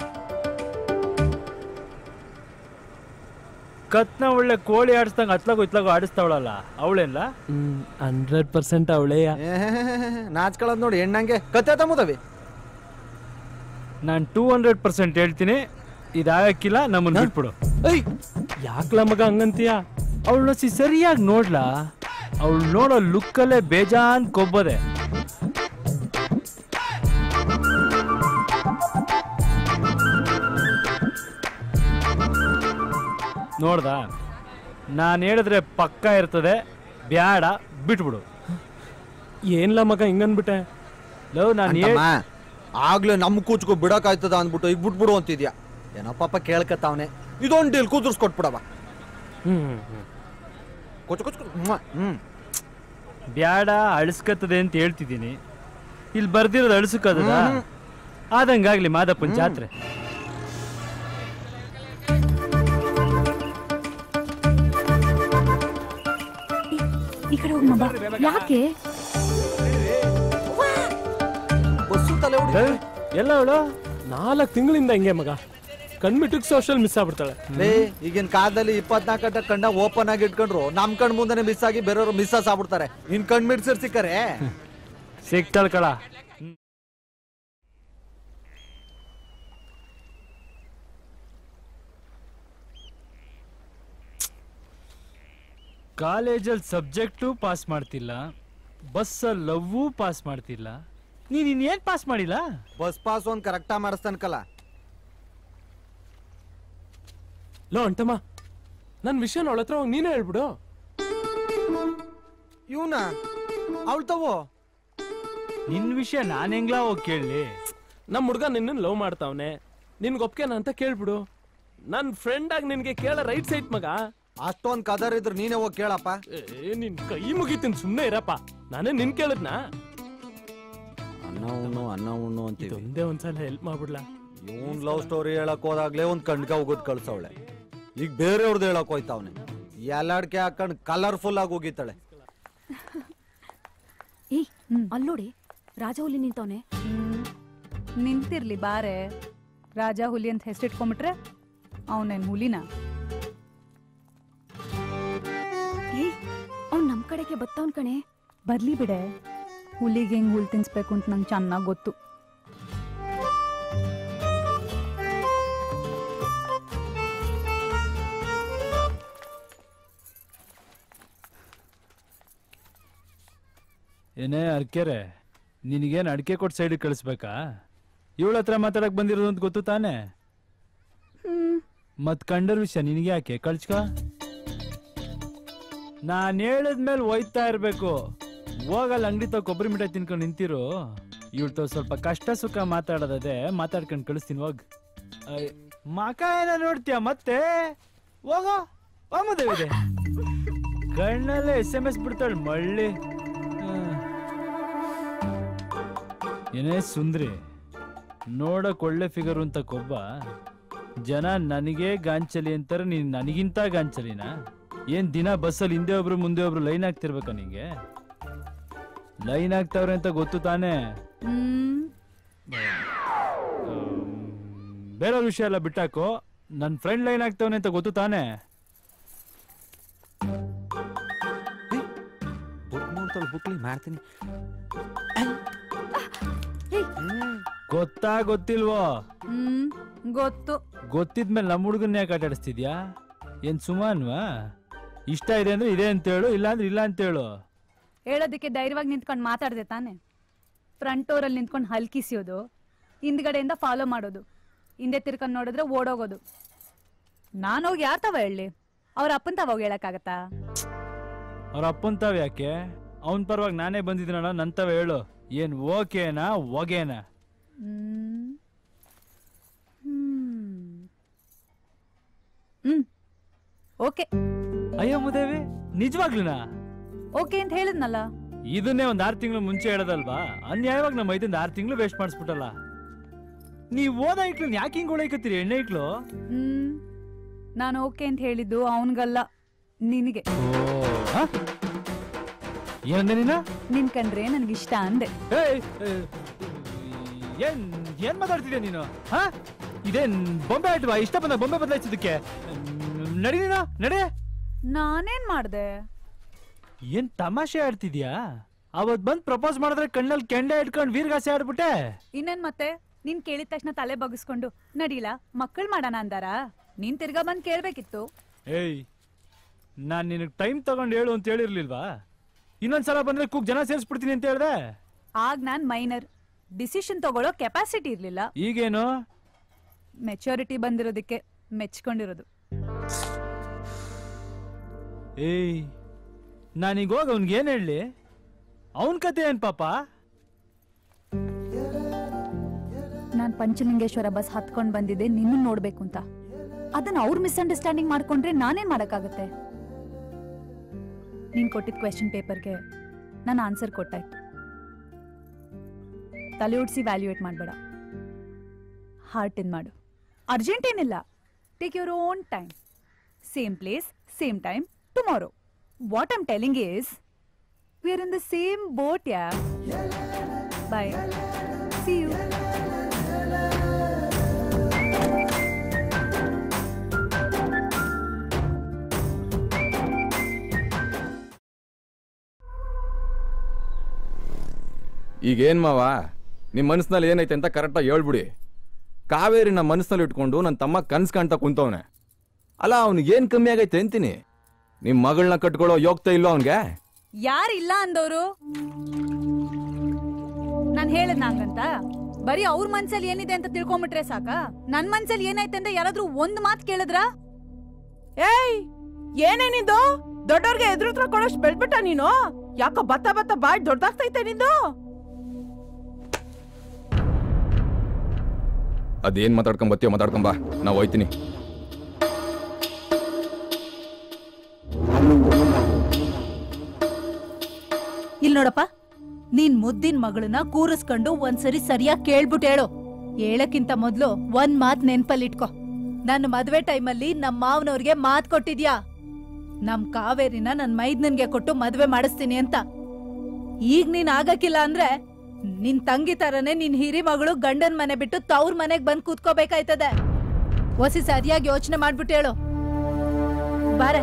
ಕತ್ನ ಒಳ್ಳೆ ಕೋಳಿ ಆಡಿಸ್ದಂಗ ಅತ್ಲಾಗು ಇತ್ಲಾಗು ಆಡಿಸ್ತಾವಳಲ್ಲ ಅವಳೆಲ್ಲ ಹ್ಮ್ ಹಂಡ್ರೆಡ್ ಪರ್ಸೆಂಟ್ ಅವಳೆಯ ನಾಚ್ಕೊಳ್ಳೋದ್ ನೋಡಿ ಹೆಣ್ಣಂಗೆ ಕತೆ ತಮ್ಮದವಿ ನಾನು ಟೂ ಹಂಡ್ರೆಡ್ ಪರ್ಸೆಂಟ್ ಹೇಳ್ತೀನಿ ಇದಾಗಕ್ಕಿಲ್ಲ ನಮ್ಮನ್ನ ಬಿಟ್ಬಿಡು ಐ ಯಾಕ್ಲ ಮಗ ಹಂಗಂತೀಯ ಅವಳನ್ನ ಸಿ ಸರಿಯಾಗಿ ನೋಡ್ಲಾ ಅವಳು ನೋಡೋ ಲುಕ್ಕಲ್ಲೇ ಬೇಜಾನ್ ಕೊಬ್ಬದೆ ನೋಡ್ದ ನಾನು ಹೇಳಿದ್ರೆ ಪಕ್ಕ ಇರ್ತದೆ ಬ್ಯಾಡ ಬಿಟ್ಬಿಡು ಏನ್ಲ ಮಗ ಹಿಂಗನ್ಬಿಟ್ಟೆ ಲವ್ ನಾನು ಅಂತಮ್ಮ, ಆಗ್ಲೇ ನಮ್ ಕೂಚ್ಕೊ ಬಿಡಕಾಯ್ತದ ಅಂದ್ಬಿಟ್ಟು ಈಗ ಬಿಟ್ಬಿಡು ಅಂತಿದ್ಯಾ ಏನೋ ಪಾಪ ಕೇಳ್ಕತ್ತಾವನೆ ಇದೊಂದು ಡೀಲ್ ಕುದುರ್ಸ್ಕೊಟ್ಬಿಡವ ಹ್ಮ್ ಕೊಚ್ಚು ಕೊಚ್ಚು ಹ್ಮ್ ಹ್ಮ್ ಬ್ಯಾಡ ಅಳಿಸ್ಕತ್ತದೆ ಅಂತ ಹೇಳ್ತಿದ್ದೀನಿ ಇಲ್ಲಿ ಬರ್ದಿರೋದು ಅಳಿಸ್ಕದ ಆದಂಗಾಗ್ಲಿ ಮಾದಪ್ಪನ ಜಾತ್ರೆ ಈ ಕಡೆ ಹೋಗ್ ಮಬ್ಬ ಯಾಕೆ ಬಸ್ಸು ತಲೆ ಹೊಡಿ ಲವ್, ಎಲ್ಲ ಅವಳು ನಾಲ್ಕು ತಿಂಗಳಿಂದ ಹಿಂಗೆ ಮಗ ಕಣ್ಮಿಟ್ಟಿಗೆ ಸೋಷಲ್ ಮಿಸ್ ಆಗ್ಬಿಡ್ತಾಳೆ ಲೇ ಈಗಿನ ಕಾಲದಲ್ಲಿ ಇಪ್ಪತ್ನಾಲ್ಕು ಗಂಟೆ ಕಣ್ಣ ಓಪನ್ ಆಗಿ ಇಟ್ಕೊಂಡ್ರು ನಮ್ ಕಣ್ ಮುಂದೆನೆ ಮಿಸ್ ಆಗಿ ಬೇರೆಯವ್ರು ಮಿಸ್ ಆಗ್ಬಿಡ್ತಾರೆ ಇನ್ ಕಣ್ ಮಿಡ್ಸಿರ್ ಸಿಕ್ಕರೆ ಸಿಗ್ತಾಳ ಕಳ ಕಾಲೇಜಲ್ಲಿ ಸಬ್ಜೆಕ್ಟು ಪಾಸ್ ಮಾಡ್ತಿಲ್ಲ ಬಸ್ಸಲ್ಲಿ ಲವ್ವು ಪಾಸ್ ಮಾಡ್ತಿಲ್ಲ ನೀನ್ ಇನ್ನೇನ್ ಪಾಸ್ ಮಾಡಿಲ್ಲ ಬಸ್ ಪಾಸ್ ಒಂದ್ ಕರೆಕ್ಟಾ ಮಾಡಿಸ್ತಾನಕಲ್ಲ ಲೋ ಅಂಟಮ್ಮ ನನ್ನ ವಿಷಯ ಅವಳ ಹತ್ರ ಹೋಗಿ ನೀನೇ ಹೇಳ್ಬಿಡು ಇವನ ಅವಳು ತವೋ ನಿನ್ ವಿಷಯ ನಾನ್ ಹೆಂಗ್ಲಾ ಹೋಗಿ ಕೇಳಲಿ ನಮ್ಮ ಹುಡ್ಗ ನಿನ್ನ ಲವ್ ಮಾಡ್ತಾವನೆ ನಿನ್ಗೆ ಒಪ್ಕೆನ ಅಂತ ಕೇಳ್ಬಿಡು ನನ್ನ ಫ್ರೆಂಡ್ ಆಗಿ ನಿನ್ಗೆ ಕೇಳ ರೈಟ್ ಸೈಡ್ ಮಗ ಅಷ್ಟೊಂದ್ ಕದರ್ ಇದ್ರೆ ನೀನೇ ಹೋಗಿ ಕೇಳಪ್ಪ ಏ ನಿನ್ ಕೈ ಮುಗಿತೀನಿ ಸುಮ್ಮನೆ ಇರಪ್ಪ ನಾನೇ ನಿನ್ ಕೇಳಿದ್ನಾ ಅನ್ನ ಉಣ್ಣು ಅನ್ನ ಉಣ್ಣು ಅಂತೀವಿ ಇದೊಂದೇ ಒಂದ್ಸಲ ಹೆಲ್ಪ್ ಮಾಡ್ಬಿಡ್ಲಾ ಇವನ್ ಲವ್ ಸ್ಟೋರಿ ಹೇಳಕ್ ಹೋದಾಗ್ಲೇ ಒಂದ್ ಕಣ್ಗ ಹೋಗೋದ್ ಕಳ್ಸವಳೆ ಈಗ ಬೇರೆಯವ್ರದ್ದು ಹೇಳಕ್ ಹೋಯ್ತಾವನೆ ಎಲ್ಲಾಡ್ಕೆ ಹಾಕೊಂಡ್ ಕಲರ್ಫುಲ್ ಆಗಿ ಹೋಗಿತ್ತಾಳೆ ಏಯ್ ಅಲ್ಲೋಡಿ ರಾಜ ಹುಲಿ ನಿಂತವನೆ ನಿಂತಿರ್ಲಿ ಬಾರೆ ರಾಜ ಹುಲಿ ಅಂತ ಹೆಸರಿಟ್ಕೊಂಡ್ಬಿಟ್ರೆ ಅವನೇನ್ ಹುಲಿನ ಏಯ್ ಅವ್ನ್ ನಮ್ ಕಡೆಗೆ ಬತ್ತವನ್ ಕಣೆ ಬರ್ಲಿ ಬಿಡೆ ಹುಲಿಗೆ ಹೆಂಗ್ ಹುಲ್ ತಿನ್ಸ್ಬೇಕು ಅಂತ ನಂಗೆ ಚೆನ್ನಾಗ್ ಗೊತ್ತು ಏನೇ ಅರ್ಕೆರೆ ನಿನಗೇನು ಅಡಿಕೆ ಕೊಟ್ಟು ಸೈಡಿಗೆ ಕಳಿಸ್ಬೇಕಾ ಇವಳ ಹತ್ರ ಮಾತಾಡಕ್ ಬಂದಿರೋದು ಅಂತ ಗೊತ್ತು ತಾನೇ ಹ್ಮ್ ಮತ್ ಕಂಡರ್ ವಿಷಯ ನಿನಗೆ ಯಾಕೆ ಕಳ್ಸ್ಕ ನಾನ್ ಹೇಳಿದ್ಮೇಲೆ ಒಯ್ತಾ ಇರ್ಬೇಕು ಹೋಗಲ್ಲ ಅಂಗಡಿ ತಗ ಕೊಬ್ಬರಿ ಮಿಠಾಯಿ ತಿನ್ಕೊಂಡು ನಿಂತಿರು ಇವಳ್తో ಸ್ವಲ್ಪ ಕಷ್ಟ ಸುಖ ಮಾತಾಡೋದದೆ ಮಾತಾಡ್ಕೊಂಡು ಕಳಿಸ್ತೀನಿ ಹೋಗ್ ಅಯ್, ಮಕ ಏನ ನೋಡ್ತೀಯ ಮತ್ತೆ ಹೋಗೋ ಇದೆ ಕಣ್ಣಲ್ಲೇ ಎಸ್ ಎಂ ಎಸ್ ಬಿಡ್ತಾಳೆ ಮಳ್ಳಿ ಹ್ಮ್. ಏನೇ ಸುಂದ್ರಿ ನೋಡಕ್ ಒಳ್ಳೆ ಫಿಗರ್ ಅಂತ ಕೊಬ್ಬ ಜನ ನನಗೆ ಗಾಂಚಲಿ ಅಂತಾರೆ ನೀನ್ ನನಗಿಂತ ಗಾಂಚಲಿನ ಏನ್ ದಿನ ಬಸ್ಸಲ್ಲಿ ಹಿಂದೆ ಒಬ್ರು ಮುಂದೆ ಒಬ್ರು ಲೈನ್ ಆಗ್ತಿರ್ಬೇಕಾ ನಿಂಗೆ ಲೈನ್ ಆಗ್ತಾವ್ರೆ ಅಂತ ಗೊತ್ತು ತಾನೇ ಹ್ಮ್ ಬೇರೆ ವಿಷಯ ಎಲ್ಲ ಬಿಟ್ಟಾಕು ನನ್ನ ಫ್ರೆಂಡ್ ಲೈನ್ ಆಗ್ತಾವನೆ ಅಂತ ಗೊತ್ತು ತಾನೇ ಬುಕ್ ನೋಡ್ತಾಳೆ ಬುಕ್ಲಿ ಮಾಡ್ತೀನಿ ಗೊತ್ತಾ ಗೊತ್ತಿಲ್ವೋ ಹ್ಮ್ ಗೊತ್ತು ಗೊತ್ತಿದ್ಮೇಲೆ ನಮ್ಮ ಹುಡುಗನ್ನ ಯಾಕೆ ಆಟಾಡಿಸ್ತಿದ್ಯಾ ಏನ್ ಸುಮಾನ್ವಾ ಇಷ್ಟ ಇದೆ ಅಂದ್ರೆ ಇದೆ ಅಂತ ಹೇಳು ಇಲ್ಲ ಅಂದ್ರೆ ಇಲ್ಲ ಅಂತ ಹೇಳು ಹೇಳೋದಕ್ಕೆ ಧೈರ್ಯವಾಗಿ ನಿಂತ್ಕೊಂಡು ಮಾತಾಡ್ದೆ ತಾನೆ ಫ್ರಂಟ್ ಡೋರಲ್ಲಿ ನಿಂತ್ಕೊಂಡು ಹಲ್ಕಿಸಿಯೋದು ಹಿಂದ್ಗಡೆಯಿಂದ ಫಾಲೋ ಮಾಡೋದು ಹಿಂದೆ ತಿರ್ಕೊಂಡು ನೋಡಿದ್ರೆ ಓಡೋಗೋದು ನಾನು ಹೋಗಿ ಯಾರ್ ತವ ಹೇಳಿ ಅವ್ರ ಅಪ್ಪನ್ ತವ ಹೋಗಿ ಹೇಳಕ್ಕಾಗತ್ತಾ ಅವ್ರ ಅಪ್ಪನ್ ತಾವ್ ಯಾಕೆ ಅವನ್ ಪರವಾಗಿ ನಾನೇ ಬಂದಿದ್ದೀನಲ್ಲ ನಂತವ ಹೇಳು ಏನ್ ಓಕೆನಾ ಒಗೆನಾ ಹ್ಮ್ ಹ್ಮ್ ಹ್ಮ್ ಓಕೆ ಅಯ್ಯೋ ಮುದೇವಿ ನಿಜವಾಗ್ಲೂನಾ ಓಕೆ ಅಂತ ಹೇಳಿದ್ನಲ್ಲ ಇದನ್ನೇ ಒಂದ್ ಆರು ತಿಂಗಳು ಮುಂಚೆ ಹೇಳೋದಲ್ವಾ ಅನ್ಯಾಯವಾಗಿ ನಮ್ಮ ಐದಿಂದ ಆರು ತಿಂಗಳು ವೇಸ್ಟ್ ಮಾಡಿಸ್ಬಿಟ್ಟಲ್ಲ ನೀವ್ ಓದ ಇಟ್ಲು ಯಾಕೆ ಹಿಂಗ್ ಉಳೈಕತ್ತೀರಿ ಎಣ್ಣೆ ಇಟ್ಲು ಹ್ಮ್ ನಾನು ಓಕೆ ಅಂತ ಹೇಳಿದ್ದು ಅವನ್ಗಲ್ಲ ನಿನಗೆ ಏನಂದೆ ನೀನು ನಿನ್ ಕಂಡ್ರೆ ನನಗಿಷ್ಟ ಅಂದೆ ಏಯ್, ಏ, ಏನ್ ಏನ್ ಮಾತಾಡ್ತಿದ್ಯಾ ನೀನು ಹಾ ಇದೇನ್ ಬೊಂಬೆ ಆಟವಾ ಇಷ್ಟ ಬಂದ ಬೊಂಬೆ ಬದಲಾಯಿಸೋದಕ್ಕೆ ನಡಿ ನೀನು ನಡೆ ನಾನೇನ್ ಮಾಡ್ದೆ ಏನ್ ತಮಾಷೆ ಆಡ್ತಿದ್ಯಾ ಅವತ್ ಬಂದ್ ಪ್ರಪೋಸ್ ಮಾಡಿದ್ರೆ ಕಣ್ಣಲ್ಲಿ ಕೆಂಡೆ ಇಟ್ಕೊಂಡ್ ವೀರ್ಗಾಸೆ ಆಡ್ಬಿಟ್ಟೆ ಇನ್ನೇನ್ ಮತ್ತೆ ನೀನ್ ಕೇಳಿದ ತಕ್ಷಣ ತಲೆ ಬಗ್ಗಿಸ್ಕೊಂಡು ನಡೀಲ ಮಕ್ಕಳು ಮಾಡೋಣ ಅಂದಾರ ನೀನ್ ತಿರ್ಗಾ ಬಂದ್ ಕೇಳ್ಬೇಕಿತ್ತು ಏಯ್ ನಾನ್ ನಿನಗ್ ಟೈಮ್ ತಗೊಂಡ್ ಹೇಳು ಅಂತ ಹೇಳಿರ್ಲಿಲ್ವಾ ಇನ್ನೊಂದ್ಸಲ ಬಂದ್ರೆ ಕೂಗ್ ಜನ ಸೇರಿಸ್ಬಿಡ್ತೀನಿ ಅಂತ ಹೇಳ್ದೆ ಆಗ ನಾನ್ ಮೈನರ್ ಡಿಸಿಷನ್ ತಗೊಳ್ಳೋ ಕೆಪಾಸಿಟಿ ಇರ್ಲಿಲ್ಲ ಈಗೇನು ಮೆಚುರಿಟಿ ಬಂದಿರೋದಕ್ಕೆ ಮೆಚ್ಕೊಂಡಿರೋದು ಏಯ್ ನಾನೀಗ ಹೋಗಿ ಅವ್ನಿಗೆ ಏನ್ ಹೇಳಿ ಅವನ್ ಕತೆ ಏನ್ ಪಾಪ ನಾನ್ ಪಂಚಲಿಂಗೇಶ್ವರ ಬಸ್ ಹತ್ಕೊಂಡ್ ಬಂದಿದ್ದೆ ನಿನ್ನ ನೋಡ್ಬೇಕು ಅಂತ ಅದನ್ನ ಅವ್ರ ಮಿಸ್ಅಂಡರ್ಸ್ಟ್ಯಾಂಡಿಂಗ್ ಮಾಡ್ಕೊಂಡ್ರೆ ನಾನೇನ್ ಮಾಡಕ್ಕಾಗತ್ತೆ ನೀನ್ ಕೊಟ್ಟಿದ್ ಕ್ವೆಶನ್ ಪೇಪರ್ಗೆ ನಾನು ಆನ್ಸರ್ ಕೊಟ್ಟಾಯ್ತು ತಲೆ ಉಡ್ಸಿ ವ್ಯಾಲ್ಯೂಯೇಟ್ ಮಾಡ್ಬೇಡ ಹಾರ್ಟ್ ಇನ್ ಮಾಡು ಅರ್ಜೆಂಟ್ ಏನಿಲ್ಲ take your own time same place same time tomorrow what I'm telling is we are in the same boat yeah bye see you ಈಗೇನ್ ಮಾವ ನಿಮ್ಮ ಮನಸ್ಸಿನಲ್ಲಿ ಏನೈತೆ ಅಂತ ಕರೆಕ್ಟಾಗಿ ಹೇಳ್ಬಿಡಿ ಕಾವೇರಿ ನಮ್ಮ ಮನಸ್ಸಿನಲ್ಲಿ ಇಟ್ಕೊಂಡು ನನ್ನ ತಮ್ಮ ಕನ್ಸ್ ಕಾಣ್ತಾ ಕುಂತವನೆ ಅಲ್ಲ ಅವ್ನಿಗೇನ್ ಕಮ್ಮಿ ಆಗೈತೆ ಅಂತೀನಿ ನಿಮ್ಮ ಮಗಳನ್ನ ಕಟ್ಕೊಳ್ಳೋ ಯೋಗ್ತಾ ಇಲ್ಲೋ ಅವನ್ಗೆ ಯಾರಿಲ್ಲ ಅಂದವರು ನಾನ್ ಹೇಳದ್ ನಂಗಂತ ಬರೀ ಅವ್ರ ಮನ್ಸಲ್ಲಿ ಏನಿದೆ ಅಂತ ತಿಳ್ಕೊಂಬಿಟ್ರೆ ಸಾಕ ನನ್ ಮನ್ಸಲ್ಲಿ ಏನಾಯ್ತು ಅಂತ ಯಾರಾದ್ರೂ ಒಂದ್ ಮಾತ್ ಕೇಳಿದ್ರ ಏಯ್ ಏನೇನಿದು ದೊಡ್ಡವ್ರಿಗೆ ಎದುರುತ್ರ ಕೊಡೋಷ್ಟು ಬೆಳ್ಬಿಟ್ಟ ನೀನು ಯಾಕೋ ಬತ್ತ ಬತ್ತ ಬಾಯ್ ದೊಡ್ಡದಾಗ್ತೈತೆ ನಿಂದು ಅದೇನ್ ಮಾತಾಡ್ಕೊಂಡ್ ಬತ್ತೀಯೋ ಮಾತಾಡ್ಕೊಂಬಾ ನಾವು ಹೋಯ್ತೀನಿ ಇಲ್ ನೋಡಪ್ಪ ನೀನ್ ಮುದ್ದಿನ ಮಗಳನ್ನ ಕೂರಿಸ್ಕೊಂಡು ಒಂದ್ಸರಿ ಸರಿಯಾಗಿ ಕೇಳ್ಬಿಟ್ಟು ಹೇಳು ಹೇಳಕ್ಕಿಂತ ಮೊದ್ಲು ಒಂದ್ ಮಾತ್ ನೆನ್ಪಲ್ಲಿ ಇಟ್ಕೋ ನನ್ನ ಮದ್ವೆ ಟೈಮಲ್ಲಿ ನಮ್ ಮಾವನವ್ರಿಗೆ ಮಾತ್ ಕೊಟ್ಟಿದ್ಯಾ ನಮ್ ಕಾವೇರಿನ ನನ್ ಮೈದ್ನನ್ಗೆ ಕೊಟ್ಟು ಮದ್ವೆ ಮಾಡಿಸ್ತೀನಿ ಅಂತ ಈಗ ನೀನ್ ಆಗಕ್ಕಿಲ್ಲ ಅಂದ್ರೆ ನಿನ್ ತಂಗಿ ತರನೇ ನಿನ್ ಹಿರಿ ಮಗಳು ಗಂಡನ್ ಮನೆ ಬಿಟ್ಟು ತವ್ರ ಮನೆಗ್ ಬಂದ್ ಕೂತ್ಕೋಬೇಕಾಯ್ತದೆ ಒಸಿ ಸರಿಯಾಗಿ ಯೋಚನೆ ಮಾಡ್ಬಿಟ್ಟು ಹೇಳು ಬಾರೆ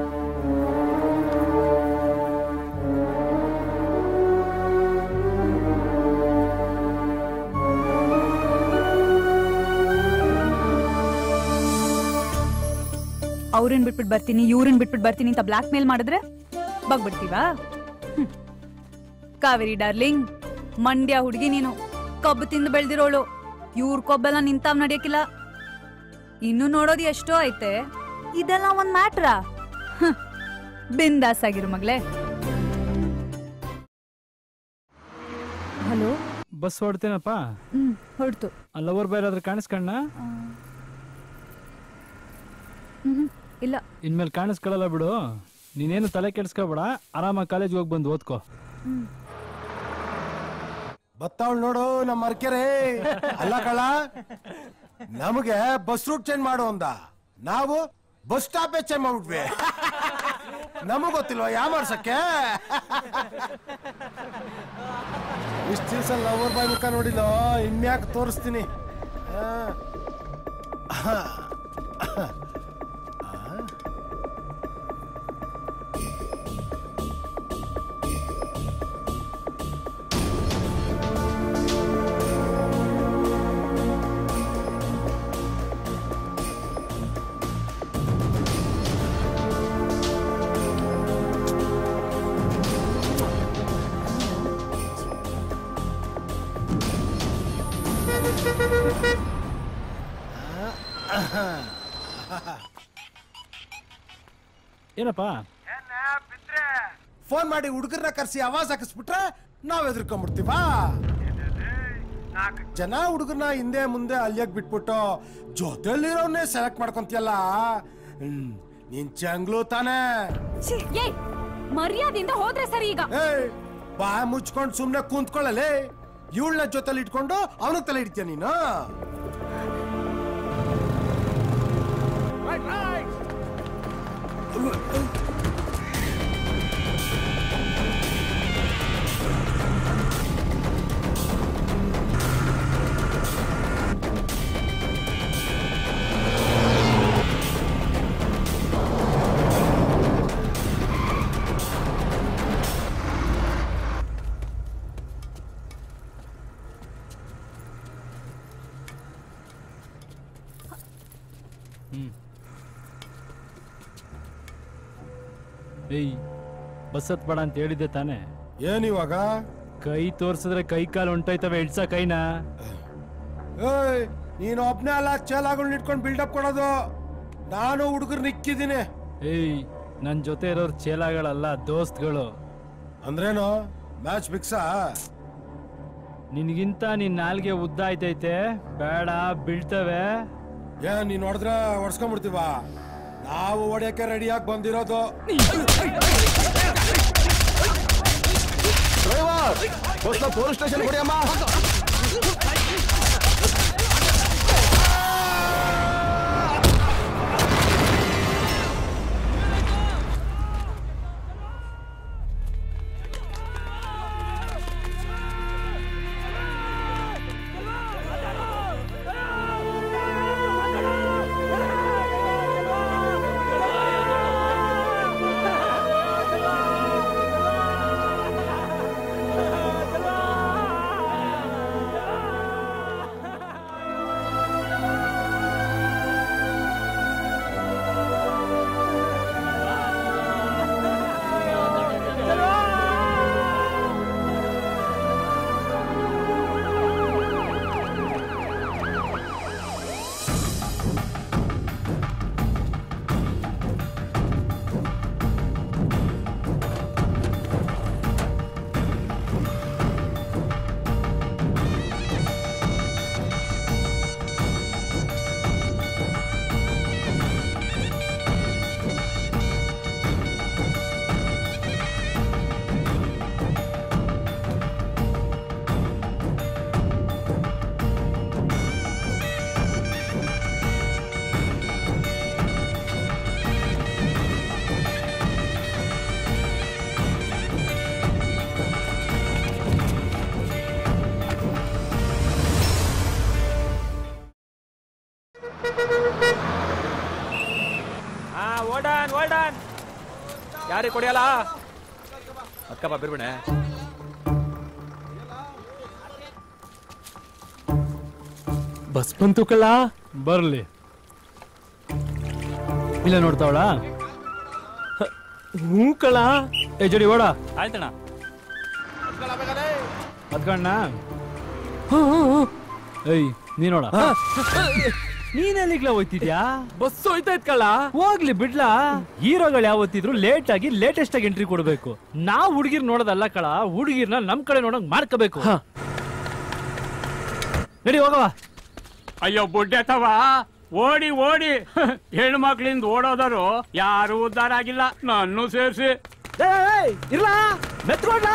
ಅವ್ರನ್ ಬಿಟ್ಬಿಟ್ಟು ಬರ್ತೀನಿ ಇವ್ರನ್ ಬಿಟ್ಬಿಟ್ಟು ಬರ್ತೀನಿ ಅಂತ ಬ್ಲಾಕ್ ಮೇಲ್ ಮಾಡಿದ್ರೆ ಬಗ್ಬಿಡ್ತೀವಾ ಹ್ಮ್. ಕಾವೇರಿ ಡಾರ್ಲಿಂಗ್ ಮಂಡ್ಯ ಹುಡುಗಿ ನೀನು ಕಬ್ಬು ತಿಂದು ಬೆಳ್ದಿರೋಳು ಇವ್ರ ಕೊಬ್ಬೆಲ್ಲ ನಿಂತಾವ್ ನಡಿಯಕ್ಕಿಲ್ಲ ಇನ್ನು ನೋಡೋದು ಎಷ್ಟೋ ಐತೆ ಇದೆಲ್ಲ ಒಂದ್ ಮ್ಯಾಟ್ರಾ ಬಿಂದಾಸ್ ಆಗಿರು ಮಗ್ಲೇ ಹಲೋ ಬಸ್ ಹೊಡ್ತೇನಪ್ಪ ಹ್ಮ್ ಹೊರಡ್ತು ಲವರ್ ಬಾಯ್ ಆದ್ರೆ ಕಾಣಿಸ್ಕಣ್ಣ ಹ್ಮ್ ಇಲ್ಲ ಇನ್ಮೇಲೆ ಕಾಣಿಸ್ಕೊಳ್ಳಲ್ಲ ಬಿಡು ನೀನೇನು ತಲೆ ಕೆಡ್ಸ್ಕೊಬೇಡ ಆರಾಮಾಗಿ ಕಾಲೇಜ್ಗೆ ಹೋಗಿ ಬಂದು ಓದ್ಕೋ ಬತ್ತಾವಳು ನೋಡು ನಮ್ಮ ಅರ್ಕೆರೆ ಅಲ್ಲ ಕಳ ನಮಗೆ ಬಸ್ ರೂಟ್ ಚೇಂಜ್ ಮಾಡು ಅಂದ ನಾವು ಬಸ್ ಸ್ಟಾಪೇ ಚೇಂಜ್ ಮಾಡ್ಬಿಟ್ವಿ ನಮಗ್ ಗೊತ್ತಿಲ್ವಾ ಯಾ ಮಾಡ್ಸಕ್ಕೆ ಇಷ್ಟ ದಿವಸ ಲವರ್ ಬಾಯ್ ಮುಖ ನೋಡಿಲ್ಲ ಇನ್ಯಾಕೆ ತೋರಿಸ್ತೀನಿ ಆ. ಆ. ಏನಪ್ಪ ಫೋನ್ ಮಾಡಿ ಹುಡುಗರನ್ನ ಕರ್ಸಿ ಆವಾಜ್ ಹಾಕಿಸ್ಬಿಟ್ರೆ ನಾವ್ ಎದ್ರಕೊಂಡ್ಬಿಡ್ತೀವಾ ಜನ ಹುಡುಗರನ್ನ ಹಿಂದೆ ಮುಂದೆ ಅಲ್ಲಿಯಾಗ ಬಿಟ್ಬಿಟ್ಟು ಜೊತೆಲಿರೋನ್ನೇ ಸೆಲೆಕ್ಟ್ ಮಾಡ್ಕೊಂತಿಯಲ್ಲ ಹ್ಮ್, ನೀನ್ ಚಂಗ್ಲು ತಾನೇ ಏಯ್ ಮರ್ಯಾದೆಯಿಂದ ಹೋದ್ರೆ ಸರಿ ಈಗ ಏಯ್ ಬಾ ಮುಚ್ಕೊಂಡು ಸುಮ್ನೆ ಕುಂತ್ಕೊಳ್ಳಲೇ ಇವಳನ್ನ ಜೊತೆಲಿ ಇಟ್ಕೊಂಡು ಅವನಿಗೆ ತಲೆ ಇಡ್ತೀಯ ನೀನು ಏಯ್ ಬಸ್ ಹತ್ಬೇಡ ಅಂತ ಹೇಳಿದ್ದೆ ತಾನೇ ಏನಿವಾಗ ಕೈ ತೋರ್ಸಿದ್ರೆ ಕೈ ಕಾಲು ಹೊಂಟೋಯ್ತವೆ ಇಡ್ಸ ಕೈನ ಏಯ್ ನೀನು ಒಬ್ನೇ ಅಲ್ಲ ಚೇಲಾಗಳನ್ನ ಇಟ್ಕೊಂಡು ಬಿಲ್ಡಪ್ ಕೊಡೋದು ನಾನು ಹುಡುಗರು ನಿಕ್ಕಿದ್ದೀನಿ ಏಯ್ ನನ್ ಜೊತೆ ಇರೋರ್ ಚೇಲಾಗಳಲ್ಲ ದೋಸ್ತ್ಗಳು ಅಂದ್ರೇನು ಮ್ಯಾಚ್ ಫಿಕ್ಸಾ ನಿನ್ಗಿಂತ ನಿನ್ ನಾಲ್ಗೆ ಉದ್ದ ಆಯ್ತೈತೆ ಬೇಡ ಬೀಳ್ತವೆ ಏನ್ ನೀನ್ ನೋಡಿದ್ರೆ ಹೊಡ್ಸ್ಕೊಂಡ್ಬಿಡ್ತೀವ ನಾವು ಹೊಡೆಯಕ್ಕೆ ರೆಡಿಯಾಗಿ ಬಂದಿರೋದು ಪೊಲೀಸ್ ಸ್ಟೇಷನ್ ಕೊಡಿಯಮ್ಮ ಹಾ ಓಡಾನ್ ಓಡಾನ್ ಯಾರಿಗೆ ಕೊಡಿಯಲ್ಲ ಅಕ್ಕಪ್ಪ ಬಿರ್ಬಿಣೆ ಬಸ್ ಬಂತು ಕಳ್ಳ ಬರ್ಲಿ ಇಲ್ಲ ನೋಡ್ತಾವಳ ಹ್ಞೂ ಕಳ್ಳ ಏ ಜಡಿ ಓಡ ಆಯ್ತಣ್ಣ ಅದ್ಕಣ್ಣ ಏಯ್ ನೀ ನೋಡ ನೀನೆಲ್ಲಿಗ್ಲ ಹೋಯ್ತಿದ್ಯಾ ಬಸ್ ಹೋಯ್ತಾ ಇತ್ಕಳ ಹೋಗ್ಲಿ ಬಿಡ್ಲಾ ಹೀರೋಗಳು ಯಾವತ್ತಿದ್ರು ಲೇಟ್ ಆಗಿ ಲೇಟೆಸ್ಟ್ ಆಗಿ ಎಂಟ್ರಿ ಕೊಡ್ಬೇಕು ನಾವ್ ಹುಡುಗಿರ್ ನೋಡೋದಲ್ಲ ಕಳ ಹುಡುಗಿರ್ನ ನಮ್ ಕಡೆ ನೋಡಂಗ್ ಮಾಡ್ಕೋಬೇಕು ನಡಿ ಹೋಗವ ಅಯ್ಯೋ ಬುಡ್ಡೆ ತವ ಓಡಿ ಓಡಿ ಹೆಣ್ಣು ಮಕ್ಳಿಂದ ಓಡೋದರು ಯಾರು ಉದ್ಧಾರ ಆಗಿಲ್ಲ ನನ್ನೂ ಸೇರಿಸಿ ಇರ್ಲಾ ಮೆತ್ಕೊಂಡ್ಲಾ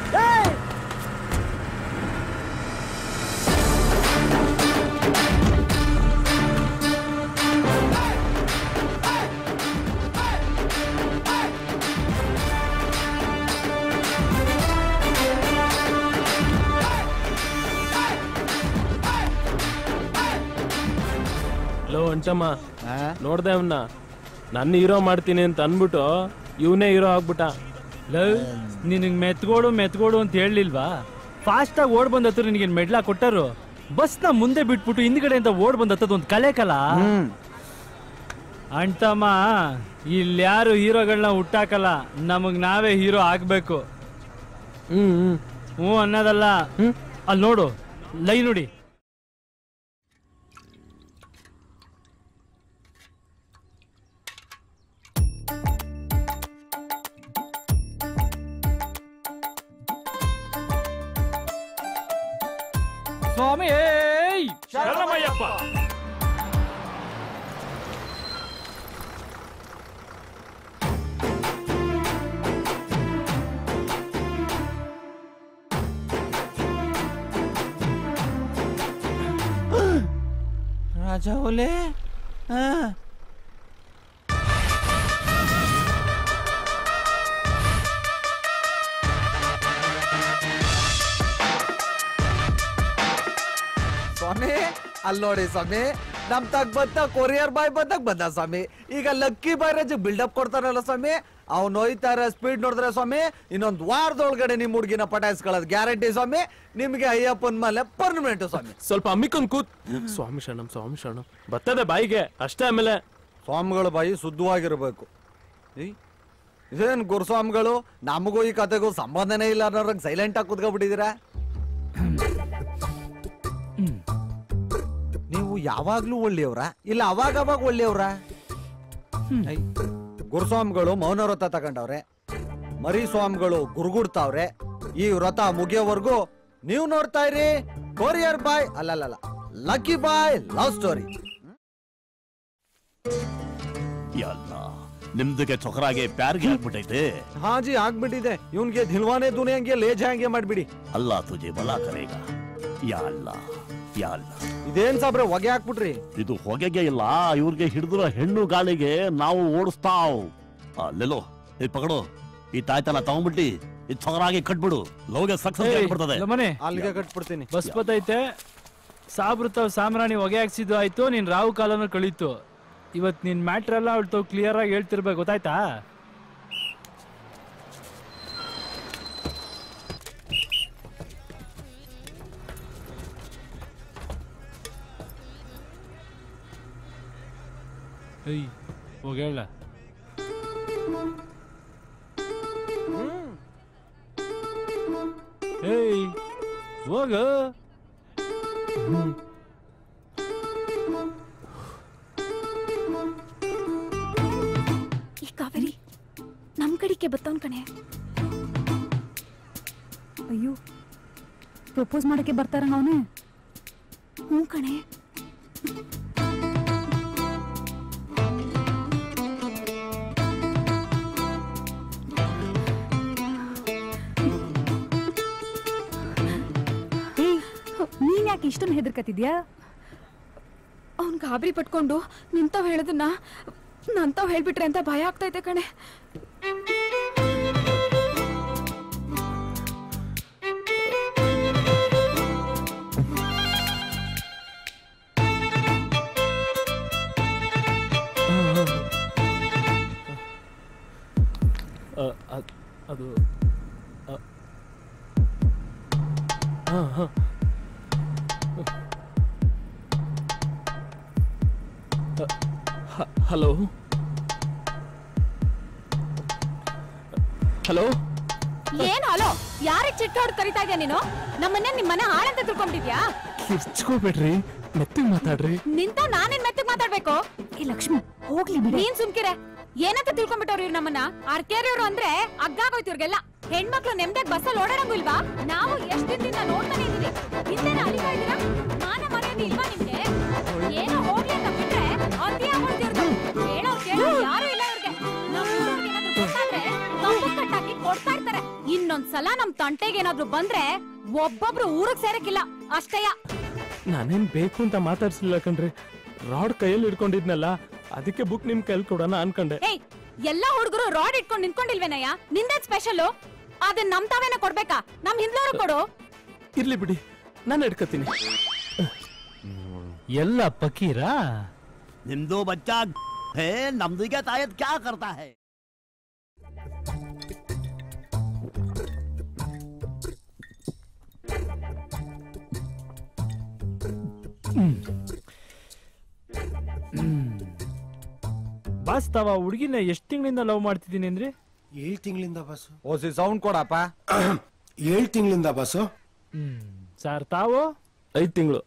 ಲೋ ಅಂಟಮ್ಮ ನೋಡ್ದೆ ಅವನ್ನ ನನ್ನ ಹೀರೋ ಮಾಡ್ತೀನಿ ಅಂತ ಅನ್ಬಿಟ್ಟು ಇವನೇ ಹೀರೋ ಆಗ್ಬಿಟ್ಟ ನಿನಗ್ ಮೆತ್ಗೋಡು ಮೆತ್ಗೋಡು ಅಂತ ಹೇಳಲಿಲ್ವಾ ಫಾಸ್ಟ್ ಆಗಿ ಓಡ್ ಬಂದ ಹತ್ರ ನಿನಗೆ ಮೆಡ್ಲಾ ಕೊಟ್ಟರು ಬಸ್ನ ಮುಂದೆ ಬಿಟ್ಬಿಟ್ಟು ಹಿಂದ್ಗಡೆಯಿಂದ ಓಡ್ ಬಂದ ಹತ್ತದ ಒಂದು ಕಲೆ ಕಲ ಅಂಟಮ್ಮ ಇಲ್ಲಿ ಯಾರು ಹೀರೋಗಳನ್ನ ಹುಟ್ಟಾಕಲ್ಲ ನಮಗ್ ನಾವೇ ಹೀರೋ ಆಗ್ಬೇಕು ಹ್ಞೂ ಅನ್ನೋದಲ್ಲ ಅಲ್ಲಿ ನೋಡು ಲೈ ನೋಡಿ ಸ್ವಾಮಿ ಶರಣಮಯ್ಯಪ್ಪ ರಾಜ ಒಲೆ ಹಾ ಸ್ವಾಮಿ ಅಲ್ಲಿ ನೋಡಿ ಸ್ವಾಮಿ ನಮ್ ತಗ್ ಬಂದ ಕೊರಿಯರ್ ಬಾಯ್ ಬಂದಾಗ ಬಂದ ಸ್ವಾಮಿ ಈಗ ಲಕ್ಕಿ ಬಾಯ್ರಾಜ್ ಬಿಲ್ಡಪ್ ಕೊಡ್ತಾರಲ್ಲ ಸ್ವಾಮಿ ಅವ್ನು ಹೋಯ್ತಾರೆ ಸ್ಪೀಡ್ ನೋಡಿದ್ರೆ ಸ್ವಾಮಿ ಇನ್ನೊಂದ್ ವಾರದೊಳಗಡೆ ನಿಮ್ ಹುಡುಗಿನ ಪಟಾಯಿಸ್ಕೊಳ್ಳೋದು ಗ್ಯಾರಂಟಿ ಸ್ವಾಮಿ ನಿಮ್ಗೆ ಅಯ್ಯಪ್ಪನ ಮೇಲೆ ಪರ್ಮನೆಂಟ್ ಸ್ವಾಮಿ ಸ್ವಲ್ಪ ಅಮ್ಮಿಕೊಂಡ್ ಕೂತ್ ಸ್ವಾಮಿ ಶರಣಂ ಸ್ವಾಮಿ ಶರಣಂ ಬರ್ತದೆ ಬಾಯಿಗೆ ಅಷ್ಟೇ ಆಮೇಲೆ ಸ್ವಾಮಿಗಳ ಬಾಯಿ ಶುದ್ಧವಾಗಿರ್ಬೇಕು ಏಯ್, ಇದೇನ್ ಗುರುಸ್ವಾಮಿಗಳು ನಮಗೂ ಈ ಕತೆಗೂ ಸಂಬಂಧನೇ ಇಲ್ಲ ಅನ್ನೋರ್ಗೆ ಸೈಲೆಂಟ್ ಆಗಿ ಕುತ್ಕೊಬಿಟ್ಟಿದ್ದೀರಾ ನೀವು ಯಾವಾಗ್ಲೂ ಒಳ್ಳೆಯವ್ರ ಇಲ್ಲ ಅವಾಗ ಅವಾಗ ಒಳ್ಳೆಯವ್ರ ಐ, ಗುರುಸ್ವಾಮಿಗಳು ಮೌನ ವ್ರತ ತಗೊಂಡವ್ರೆ ಮರಿ ಸ್ವಾಮಿಗಳು ಗುರುಗುಡ್ತಾವ್ರೆ ಈ ವ್ರತ ಮುಗಿಯೋವರೆಗೂ ನೀವು ನೋಡ್ತಾ ಇರಿ ಕೊರಿಯರ್ ಬಾಯ್ ಅಲ್ಲಲ್ಲ ಲಕ್ಕಿ ಬಾಯ್ ಲವ್ ಸ್ಟೋರಿ ಎಲ್ಲ ನಿಮ್ದಕ್ಕೆ ಚೊಕರಾಗೆ ಪ್ಯಾರ್ಗೆ ಆಗ್ಬಿಟ್ಟೈತೆ ಹಾ ಜಿ ಆಗ್ಬಿಟ್ಟಿದೆ ಇವನ್ಗೆ ದಿಲ್ವಾನೆ ದುನಿಯಂಗೆ ಲೇಜ ಹಂಗೆ ಮಾಡ್ಬಿಡಿ ಅಲ್ಲ ತುಜೆ ಬಲ ಕರೇಗ ಯಾ ಅಲ್ಲ ಯಾ ಅಲ್ಲ ಇದೇನ್ ಸಾಬ್ರೆ ಹೊಗೆ ಹಾಕ್ಬಿಟ್ರಿ ಇದು ಹೊಗೆಗೆ ಇಲ್ಲ ಇವ್ರಿಗೆ ಹಿಡಿದಿರೋ ಹೆಣ್ಣು ಗಾಳಿಗೆ ನಾವು ಓಡಿಸ್ತಾವ್ ಅಲ್ಲೆಲ್ಲೋ ಈ ಪಕಡು ಈ ತಾಯ್ತನ ತಗೊಂಡ್ಬಿಟ್ಟು ಈ ಚೊಕರಾಗಿ ಕಟ್ಬಿಡು ಲವ್ಗೆ ಸಕ್ಸಸ್ ಆಗ್ಬಿಡ್ತದೆ ಮನೆ ಅಲ್ಲಿಗೆ ಕಟ್ಬಿಡ್ತೀನಿ ಬಸ್ ಬತ್ತೈತೆ ಸಾಬ್ರತಾವ್ ಸಾಮ್ರಾಣಿ ಹೊಗೆ ಹಾಕ್ಸಿದ್ದು ಆಯ್ತು ನಿನ್ ರಾವು ಕಾಲನ ಕಳೀತು ಇವತ್ ನಿನ್ ಮ್ಯಾಟ್ರ್ ಎಲ್ಲ ಅವಳು ಕ್ಲಿಯರ್ ಆಗಿ ಹೇಳ್ತಿರ್ಬೇಕು ಗೊತ್ತಾಯ್ತಾ ಏಯ್ ಹೋಗಿ ಹೇಳ ಏಯ್ ಹೋಗ ಈ ಕಾವೇರಿ ನಮ್ ಕಡಿಕೆ ಬತ್ತವನ್ ಕಣೆ ಅಯ್ಯೋ ಪ್ರಪೋಸ್ ಮಾಡಕ್ಕೆ ಬರ್ತಾರಂಗ ಅವನೇ ಹ್ಞೂ ಕಣೆ ನೀನ್ ಯಾಕೆ ಇಷ್ಟೊಂದು ಹೆದರ್ಕತಿದ್ಯಾ ಅವ್ನ್ ಗಾಬರಿ ಪಟ್ಕೊಂಡು ನಿಂತವ್ ಹೇಳೋದನ್ನ ನಂತವ್ ಹೇಳ್ಬಿಟ್ರೆ ಅಂತ ಭಯ ಆಗ್ತೈತೆ ಕಣೆ ಅ, ಅದ್- ಅದು ಅ, ಹಾ, ಹಾ. ಅ, ಹ- ಹಲೋ ಹಲೋ ಏನ್ ಹಲೋ ಯಾರಿಗೆ ಚಿಟ್ಟ ಹೊಡ್ ಕರಿತಾ ಇದ್ಯಾ ನೀನು ನಮ್ಮನ್ನೇ ನಿಮ್ ಮನೆ ಹಾಳಂತ ತಿಳ್ಕೊಂಡ್ಬಿದ್ಯಾ ಕಿರ್ಚ್ಕೋಬೇಡ್ರಿ ಮೆತ್ತಿಗೆ ಮಾತಾಡ್ರಿ ನಿಂತ ನಾನೇನ್ ಮೆತ್ತಗ್ ಮಾತಾಡ್ಬೇಕು ಈ ಲಕ್ಷ್ಮಿ ಹೋಗ್ಲಿ ಬಿಡಿ ನೀನ್ ಸುಮ್ಕಿರೆ ಏನಂತ ತಿಳ್ಕೊಂಡ್ಬಿಟ್ಟವ್ರು ಇವ್ರು ನಮ್ಮನ್ನ ಆರ್ಕೇರಿಯವ್ರು ಅಂದ್ರೆ ಅಗ್ಗಾಗೋಯ್ತು ಇವ್ರಿಗೆಲ್ಲ ಹೆಣ್ಮಕ್ಳು ನೆಮ್ಮದಿಯಾಗಿ ಬಸ್ಸಲ್ಲಿ ಓಡಾಡಂಗೂ ಇಲ್ವಾ ನಾವು ಎಷ್ಟ್ ದಿನದಿಂದ ನೋಡ್ತಾನೆ ಇದೀವಿ ಹಿಂದೆನ ಅಲಿತಾ ಇದೀರಾ ಮಾನ ಮರ್ಯಾದೆ ಇಲ್ವಾ ನಿಮ್ಗೆ ಏನೋ ಹೋಗ್ಲಿ ಅಂತ ಬಿಟ್ರೆ ಅತಿ ಆಗೋಯ್ತಿರ್ದು ಹೇಳೋ ಕೇಳೋ ಯಾರು ಇಲ್ಲ ಇವ್ರಿಗೆ ನಮ್ ಊರವ್ರ್ಗೆ ಏನಾದ್ರೂ ಗೊತ್ತಾದ್ರೆ ಕಂಬ ಕಟ್ಟಾಕಿ ಕೊಡ್ತಾ ಇರ್ತಾರೆ ಇನ್ನೊಂದ್ಸಲ ನಮ್ ತಂಟೆಗೆ ಏನಾದ್ರೂ ಬಂದ್ರೆ ಒಬ್ಬೊಬ್ರು ಊರಿಗೆ ಸೇರಕ್ಕಿಲ್ಲ ಅಷ್ಟೇಯ ನಾನೇನ್ ಬೇಕು ಅಂತ ಮಾತಾಡ್ಸಿಲ್ಲ ಕಣ್ರಿ ರಾಡ್ ಕೈಯಲ್ಲಿ ಹಿಡ್ಕೊಂಡಿದ್ನಲ್ಲ ಅದಕ್ಕೆ ಬುಕ್ ನಿಮ್ ಕೈಲಿ ಕೊಡೋಣ ಅನ್ಕೊಂಡೆ ಏಯ್ ಎಲ್ಲಾ ಹುಡುಗರು ರಾಡ್ ಇಟ್ಕೊಂಡ್ ನಿಂತ್ಕೊಂಡಿಲ್ವೇನಯ್ಯ ನಿಂದೇ ಸ್ಪೆಷಲ್ ಅದನ್ನ ನಮ್ ತಾವೇನ ಕೊಡ್ಬೇಕಾ ನಮ್ ಹಿಂದ್ಲವ್ರು ಕೊಡು ಇರ್ಲಿ ಬಿಡಿ ನಾನು ಹಿಡ್ಕತೀನಿ ಎಲ್ಲ ಪಕೀರಾ ನಿಮ್ದು ಬಚ್ಚಾ ಹೇ ನಮ್ದು ಈಗ ತಾಯತ್ ಕ್ಯಾ ಕರ್ತಾ ಹೈ ಬಾಸ್ ತಾವ ಹುಡುಗಿನ ಎಷ್ಟ್ ತಿಂಗಳಿಂದ ಲವ್ ಮಾಡ್ತಿದ್ದೀನಿ ಅಂದ್ರೆ ಏಳ್ ತಿಂಗಳಿಂದ ಬಸ್ಸು ಓಸಿ ಸೌಂಡ್ ಕೊಡಪ್ಪ ಏಳ್ ತಿಂಗಳಿಂದ ಬಸ್ಸು ಸರ್ ತಾವು ಐದ್ ತಿಂಗಳು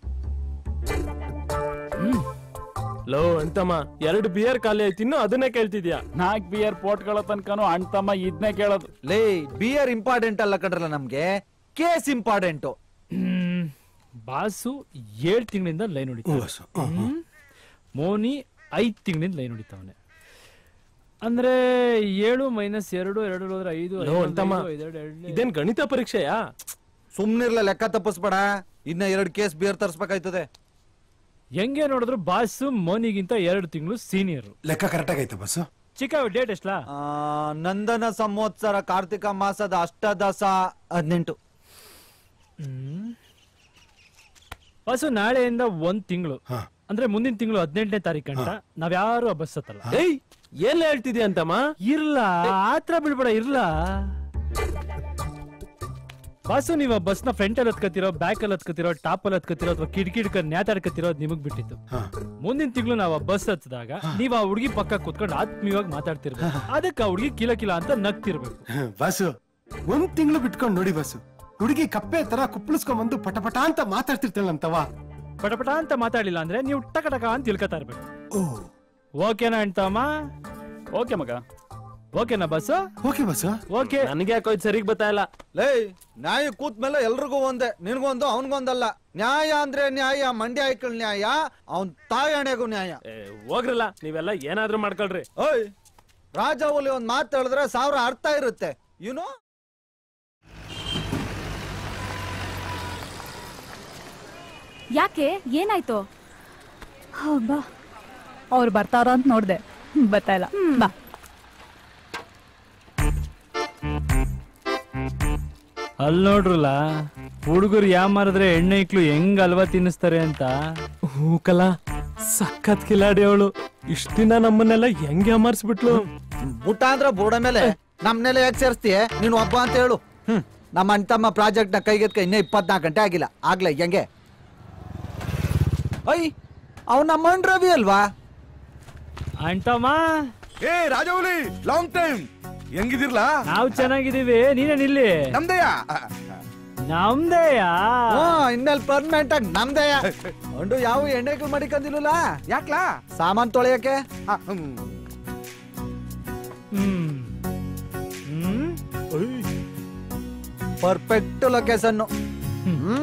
ಲೋ ಅಂತಮ್ಮ ಎರಡು ಬಿಯರ್ ಖಾಲಿ ಆಯ್ತು ಇನ್ನು ಅದನ್ನೇ ಕೇಳ್ತಿದ್ಯಾ ನಾಲ್ಕು ಬಿಯರ್ ಪೋಟ್ಗಳ ತನಕನು ಅಣ್ಣ ತಮ್ಮ ಇದನ್ನೇ ಕೇಳೋದು ಲೇ ಬಿಯರ್ ಇಂಪಾರ್ಟೆಂಟ್ ಅಲ್ಲ ಕಣ್ರಲ್ಲ ನಮ್ಗೆ ಕೇಸ್ ಇಂಪಾರ್ಟೆಂಟು ಬಾಸು ಏಳ್ ತಿಂಗಳಿಂದ ಲೈನ್ ಹೊಡಿತಾನೆ ಬಸ್ಸು ಹ್ಮ್. ಮೋನಿ ಐದ್ ತಿಂಗಳಿಂದ ಲೈನ್ ಹೊಡಿತಾವನೆ ಅಂದ್ರೆ ಏಳು ಮೈನಸ್ ಎರಡು ಎರಡು ಹೋದ್ರೆ ಐದು ಲೋ ಐದು, ಅಂತಮ್ಮ ಐದು, ಐದೆರಡು, ಎರಡ್ಲೆ. ಇದೇನ್ ಗಣಿತ ಪರೀಕ್ಷೆಯಾ ಸುಮ್ನಿರ್ಲ ಲೆಕ್ಕ ತಪ್ಪಿಸ್ಬೇಡ ಇನ್ನ ಎರಡ್ ಕೇಸ್ ಬಿಯರ್ ತರ್ಸ್ಬೇಕಾಯ್ತದೆ ಹೆಂಗೆ ನೋಡಿದ್ರು ಬಾಸು ಮೋನಿಗಿಂತ ಎರಡು ತಿಂಗಳು ಸೀನಿಯರ್ ಲೆಕ್ಕ ಕರೆಕ್ಟ್ ಆಗೈತೆ ಬಸ್ಸು ಚಿಕ್ಕ ಡೇಟ್ ಎಷ್ಟಲಾ ಆ, ನಂದನ ಸಂವತ್ಸರ ಕಾರ್ತಿಕ ಮಾಸದ ಅಷ್ಟದಸ ಹದಿನೆಂಟು ಬಾಸು ನಾಳೆಯಿಂದ ಒಂದ್ ತಿಂಗಳು ಹಾ. ಅಂದ್ರೆ ಮುಂದಿನ ತಿಂಗಳು ಹದಿನೆಂಟನೇ ತಾರೀಕು ಅಂತ ನಾವ್ಯಾರು ಆ ಬಸ್ ಹತ್ತಲ್ಲ ಏಯ್ ಏನ್ ಹೇಳ್ತಿದ್ಯಾ ಅಂತಮ್ಮ ಇರ್ಲ ಆತ್ರ ಬಿಡ್ಬೇಡ ಇರ್ಲ ಬಾಸು ನೀವು ಬಸ್ ನ ಫ್ರಂಟ್ ಅಲ್ಲಿ ಹತ್ಕತಿರೋ ಬ್ಯಾಕ್ ಅಲ್ಲಿ ಹತ್ಕತಿರೋ ಟಾಪ್ ಅಲ್ಲಿ ಹತ್ಕತಿರೋ ಅಥವಾ ಕಿಟಕಿ ಹಿಡ್ಕೊಂಡು ನ್ಯಾತಾಡ್ಕತಿರೋ ಅದ್ ನಿಮಗ್ ಬಿಟ್ಟಿತ್ತು ಹಾ. ಮುಂದಿನ ತಿಂಗಳು ನಾವು ಆ ಬಸ್ ಹತ್ತಿದಾಗ ನೀವ್ ಆ ಹುಡುಗಿ ಪಕ್ಕ ಕುತ್ಕೊಂಡು ಆತ್ಮೀಯವಾಗಿ ಮಾತಾಡ್ತಿರ್ಬೇಕು ಅದಕ್ಕೆ ಆ ಹುಡುಗಿ ಕಿಲ ಕಿಲ ಅಂತ ನಗ್ತಿರ್ಬೇಕು ಬಸ್ಸು ಒಂದ್ ತಿಂಗಳು ಬಿಟ್ಕೊಂಡು ನೋಡಿ ಬಸ್ಸು ಹುಡುಗಿ ಕಪ್ಪೆ ತರ ಕುಪ್ಪಳಿಸ್ಕೊಂಡ್ ಬಂದು ಪಟ ಪಟ ಅಂತ ಮಾತಾಡ್ತಿರ್ತಾಳಂತವ ಪಟಪಟ ಅಂತ ಮಾತಾಡಿಲ್ಲ ಅಂದ್ರೆ ನೀವು ಟಕ ಟಕ ಅಂತ ತಿಳ್ಕೊತಾ ಇರ್ಬೇಕು ಓ ಓಕೆನಾ ಅಣ್ತಮ್ಮ ಓಕೆ ಮಗ ಓಕೆನಾ ಬಸ್ ಓಕೆ ಬಸ್ಸು ಓಕೆ ನನಗೆ ಯಾಕೋ ಇದು ಸರಿಗ್ ಬರ್ತಾ ಇಲ್ಲ ಲೇ ನ್ಯಾಯ ಕೂತ್ ಮೇಲೆ ಎಲ್ರಿಗೂ ಒಂದೇ ನಿನ್ಗೊಂದು ಅವನ್ಗೊಂದಲ್ಲ ನ್ಯಾಯ ಅಂದ್ರೆ ನ್ಯಾಯ ಮಂಡ್ಯ ಐಕಳ್ ನ್ಯಾಯ ಅವನ್ ತಾಯಿ ಹಣೆಗೂ ನ್ಯಾಯ ಏ, ಹೋಗ್ರಲ್ಲ ನೀವೆಲ್ಲ ಏನಾದ್ರೂ ಮಾಡ್ಕೊಳ್ರಿ ಓಯ್ ರಾಜ ಹುಲಿ ಒಂದ್ ಮಾತು ಹೇಳಿದ್ರೆ ಸಾವಿರ ಅರ್ಥ ಇರುತ್ತೆ ಯುನೋ ಯಾಕೆ ಏನಾಯ್ತು ಬಾ ಅವ್ರು ಬರ್ತಾರ ಅಂತ ನೋಡ್ದೆ ಬರ್ತಾ ಇಲ್ಲ ಬಾ ಅಲ್ಲಿ ನೋಡ್ರಲ್ಲ ಹುಡುಗರು ಯಾಮಾರಿದ್ರೆ ಎಣ್ಣೆ ಇಕ್ಲು ಹೆಂಗ್ ಅಲ್ವಾ ತಿನ್ನಿಸ್ತಾರೆ ಅಂತ ಹೂ ಕಲಾ ಸಖತ್ ಕಿಲಾಡಿ ಅವಳು ಇಷ್ಟ ದಿನ ನಮ್ಮನ್ನೆಲ್ಲ ಹೆಂಗೆ ಅಮರ್ಸ್ಬಿಟ್ಲು ಬುಟ್ಟ ಅಂದ್ರ ಬೋರ್ಡ ಮೇಲೆ ನಮ್ನೆಲ್ಲ ಯಾಕೆ ಸೇರಿಸ್ತೀಯ ನೀನು ಒಬ್ಬ ಅಂತ ಹೇಳು ಹ್ಮ್ ನಮ್ಮ ಅಣ್ತಮ್ಮ ಪ್ರಾಜೆಕ್ಟ್ ನ ಕೈಗೆತ್ಕ ಇನ್ನೂ ಇಪ್ಪತ್ನಾಲ್ಕು ಗಂಟೆ ಆಗಿಲ್ಲ ಆಗ್ಲೇ ಹೆಂಗೆ ಅಯ್ಯ ಅವ್ ನಮ್ಮ ಅಣ್ಣ ರವಿ ಅಲ್ವಾ ಅಂಟಮ್ಮ ಏ ರಾಜವಲಿ ಲಾಂಗ್ ಟೈಮ್ ಹೆಂಗಿದಿರ್ಲಾ ನಾವು ಚೆನ್ನಾಗಿದೀವಿ ನೀನೇನ್ ಇಲ್ಲಿ ನಮ್ದಯ್ಯ ನಮ್ದೇಯಾ ಹಾ ಇನ್ನೆಲ್ ಪರ್ಮನೆಂಟ್ ಆಗಿ ನಮ್ದಯ್ಯ ಅಂಡು ಯಾವ ಎಣ್ಣೆಗಳು ಮಡಿಕಂದಿಲ್ಲ ಯಾಕ್ಲಾ ಸಾಮಾನ್ ತೊಳೆಯಕ್ಕೆ ಆ, ಹ್ಮ್. ಹ್ಮ್ ಹ್ಮ್ ಪರ್ಫೆಕ್ಟ್ ಲೊಕೇಶನ್ ಹ್ಮ್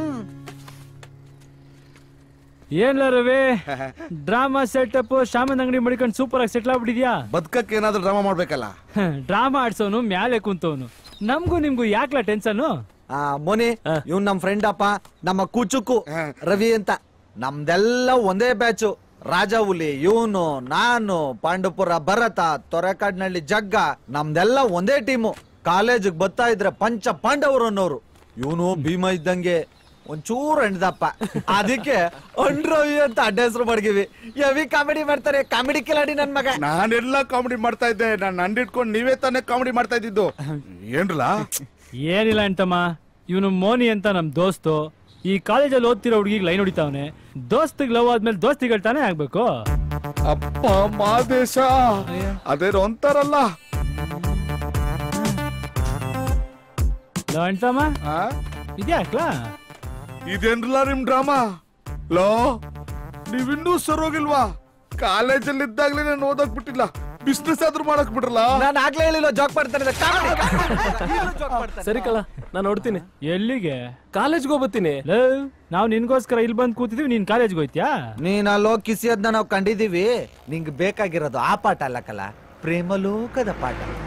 ಏನ್ಲ ರವಿ ಡ್ರಾಮಾ ಸೆಟಪ್ ಶಾಮನ್ ಅಂಗಡಿ ಮಡಿಕೊಂಡು ಸೂಪರ್ ಆಗಿ ಸೆಟ್ಲ್ ಆಗ್ಬಿಟ್ಟಿದ್ಯಾ ಬದುಕಕ್ಕೆ ಏನಾದ್ರೂ ಡ್ರಾಮಾ ಮಾಡ್ಬೇಕಲ್ಲ ಡ್ರಾಮಾ ಆಡ್ಸೋನು ಮ್ಯಾಲೆ ಕುಂತವನು ನಮ್ಗೂ ನಿಮ್ಗೂ ಯಾಕ್ಲ ಟೆನ್ಷನ್ ಆ ಮೋನಿ ಇವ್ನ್ ನಮ್ ಫ್ರೆಂಡ್ ಅಪ್ಪ ನಮ್ಮ ಕುಚುಕು ರವಿ ಅಂತ ನಮ್ದೆಲ್ಲ ಒಂದೇ ಬ್ಯಾಚು ರಾಜ ಹುಲಿ ಇವನು ನಾನು ಪಾಂಡುಪುರ ಭರತ ತೊರೆಕಾಡ್ನಳ್ಳಿ ಜಗ್ಗ ನಮ್ದೆಲ್ಲ ಒಂದೇ ಟೀಮು ಕಾಲೇಜಿಗೆ ಬರ್ತಾ ಇದ್ರೆ ಪಂಚ ಪಾಂಡವರು ಅನ್ನೋರು ಇವನು ಭೀಮ ಇದ್ದಂಗೆ ಒಂಚೂರು ಹೆಣ್ದಪ್ಪ ಅದಕ್ಕೆ ರವಿ ಅಂತ ಅಡ್ಡ ಹೆಸರು ಮಡಗಿವಿ ಯವಿ ಕಾಮಿಡಿ ಮಾಡ್ತಾರೆ ಕಾಮಿಡಿ ಕಿಲಾಡಿ ನನ್ ಮಗ ನಾನೆಲ್ಲ ಕಾಮಿಡಿ ಮಾಡ್ತಾ ಇದ್ದೆ ನಾನು ಅಂಡಿಟ್ಕೊಂಡು ನೀವೇ ತಾನೇ ಕಾಮಿಡಿ ಮಾಡ್ತಾ ಇದ್ದಿದ್ದು ಏನ್ರಲ್ಲ ಏನಿಲ್ಲ ಅಂತಮ್ಮ ಇವನು ಮೋನಿ ಅಂತ ನಮ್ ದೋಸ್ತು ಈ ಕಾಲೇಜಲ್ಲಿ ಓದ್ತಿರೋ ಹುಡುಗಿಗೆ ಲೈನ್ ಹೊಡಿತಾವನೆ ದೋಸ್ತಿಗೆ ಲವ್ ಆದ್ಮೇಲೆ ದೋಸ್ತಿಗಳು ತಾನೇ ಆಗ್ಬೇಕು ಅಪ್ಪ ಮಾದೇಶ ಅದೇನೋ ಅಂತಾರಲ್ಲ ಲೋ ಅಂಟಮ್ಮ ಇದ್ಯಾಕ್ಲಾ ಇದೇನ್ರಲ್ಲ ನಿಮ್ ಡ್ರಾಮಾ ಲೋ ನೀವಿನ್ನೂ ಸರೋಗಿಲ್ವಾ ಕಾಲೇಜಲ್ಲಿ ಇದ್ದಾಗ್ಲೇ ನಾನು ಓದಕ್ ಬಿಟ್ಟಿಲ್ಲ ಬಿಸ್ನೆಸ್ ಆದ್ರೂ ಮಾಡಕ್ ಬಿಟ್ರಲ್ಲ ನಾನು ಆಗ್ಲೇ ಹೇಳಿಲ್ಲ ಜಾಕ್ ಮಾಡ್ತಾನೆ ಸರಿ ಕಲ ನಾನು ನೋಡ್ತೀನಿ ಎಲ್ಲಿಗೆ ಕಾಲೇಜ್ಗೆ ಹೋಗ್ಬತ್ತೀನಿ ನಾವು ನಿನ್ಗೋಸ್ಕರ ಇಲ್ಲಿ ಬಂದು ಕೂತಿದೀವಿ ನೀನ್ ಕಾಲೇಜ್ಗೆ ಹೋಯ್ತ್ಯಾ ನೀನ್ ಅಲ್ಲೋ ಕಿಸಿಯದ್ನ ನಾವು ಕಂಡಿದೀವಿ ನಿಂಗ್ ಬೇಕಾಗಿರೋದು ಆ ಪಾಠ ಅಲ್ಲ ಕಲ ಪ್ರೇಮಲೋಕದ ಪಾಠ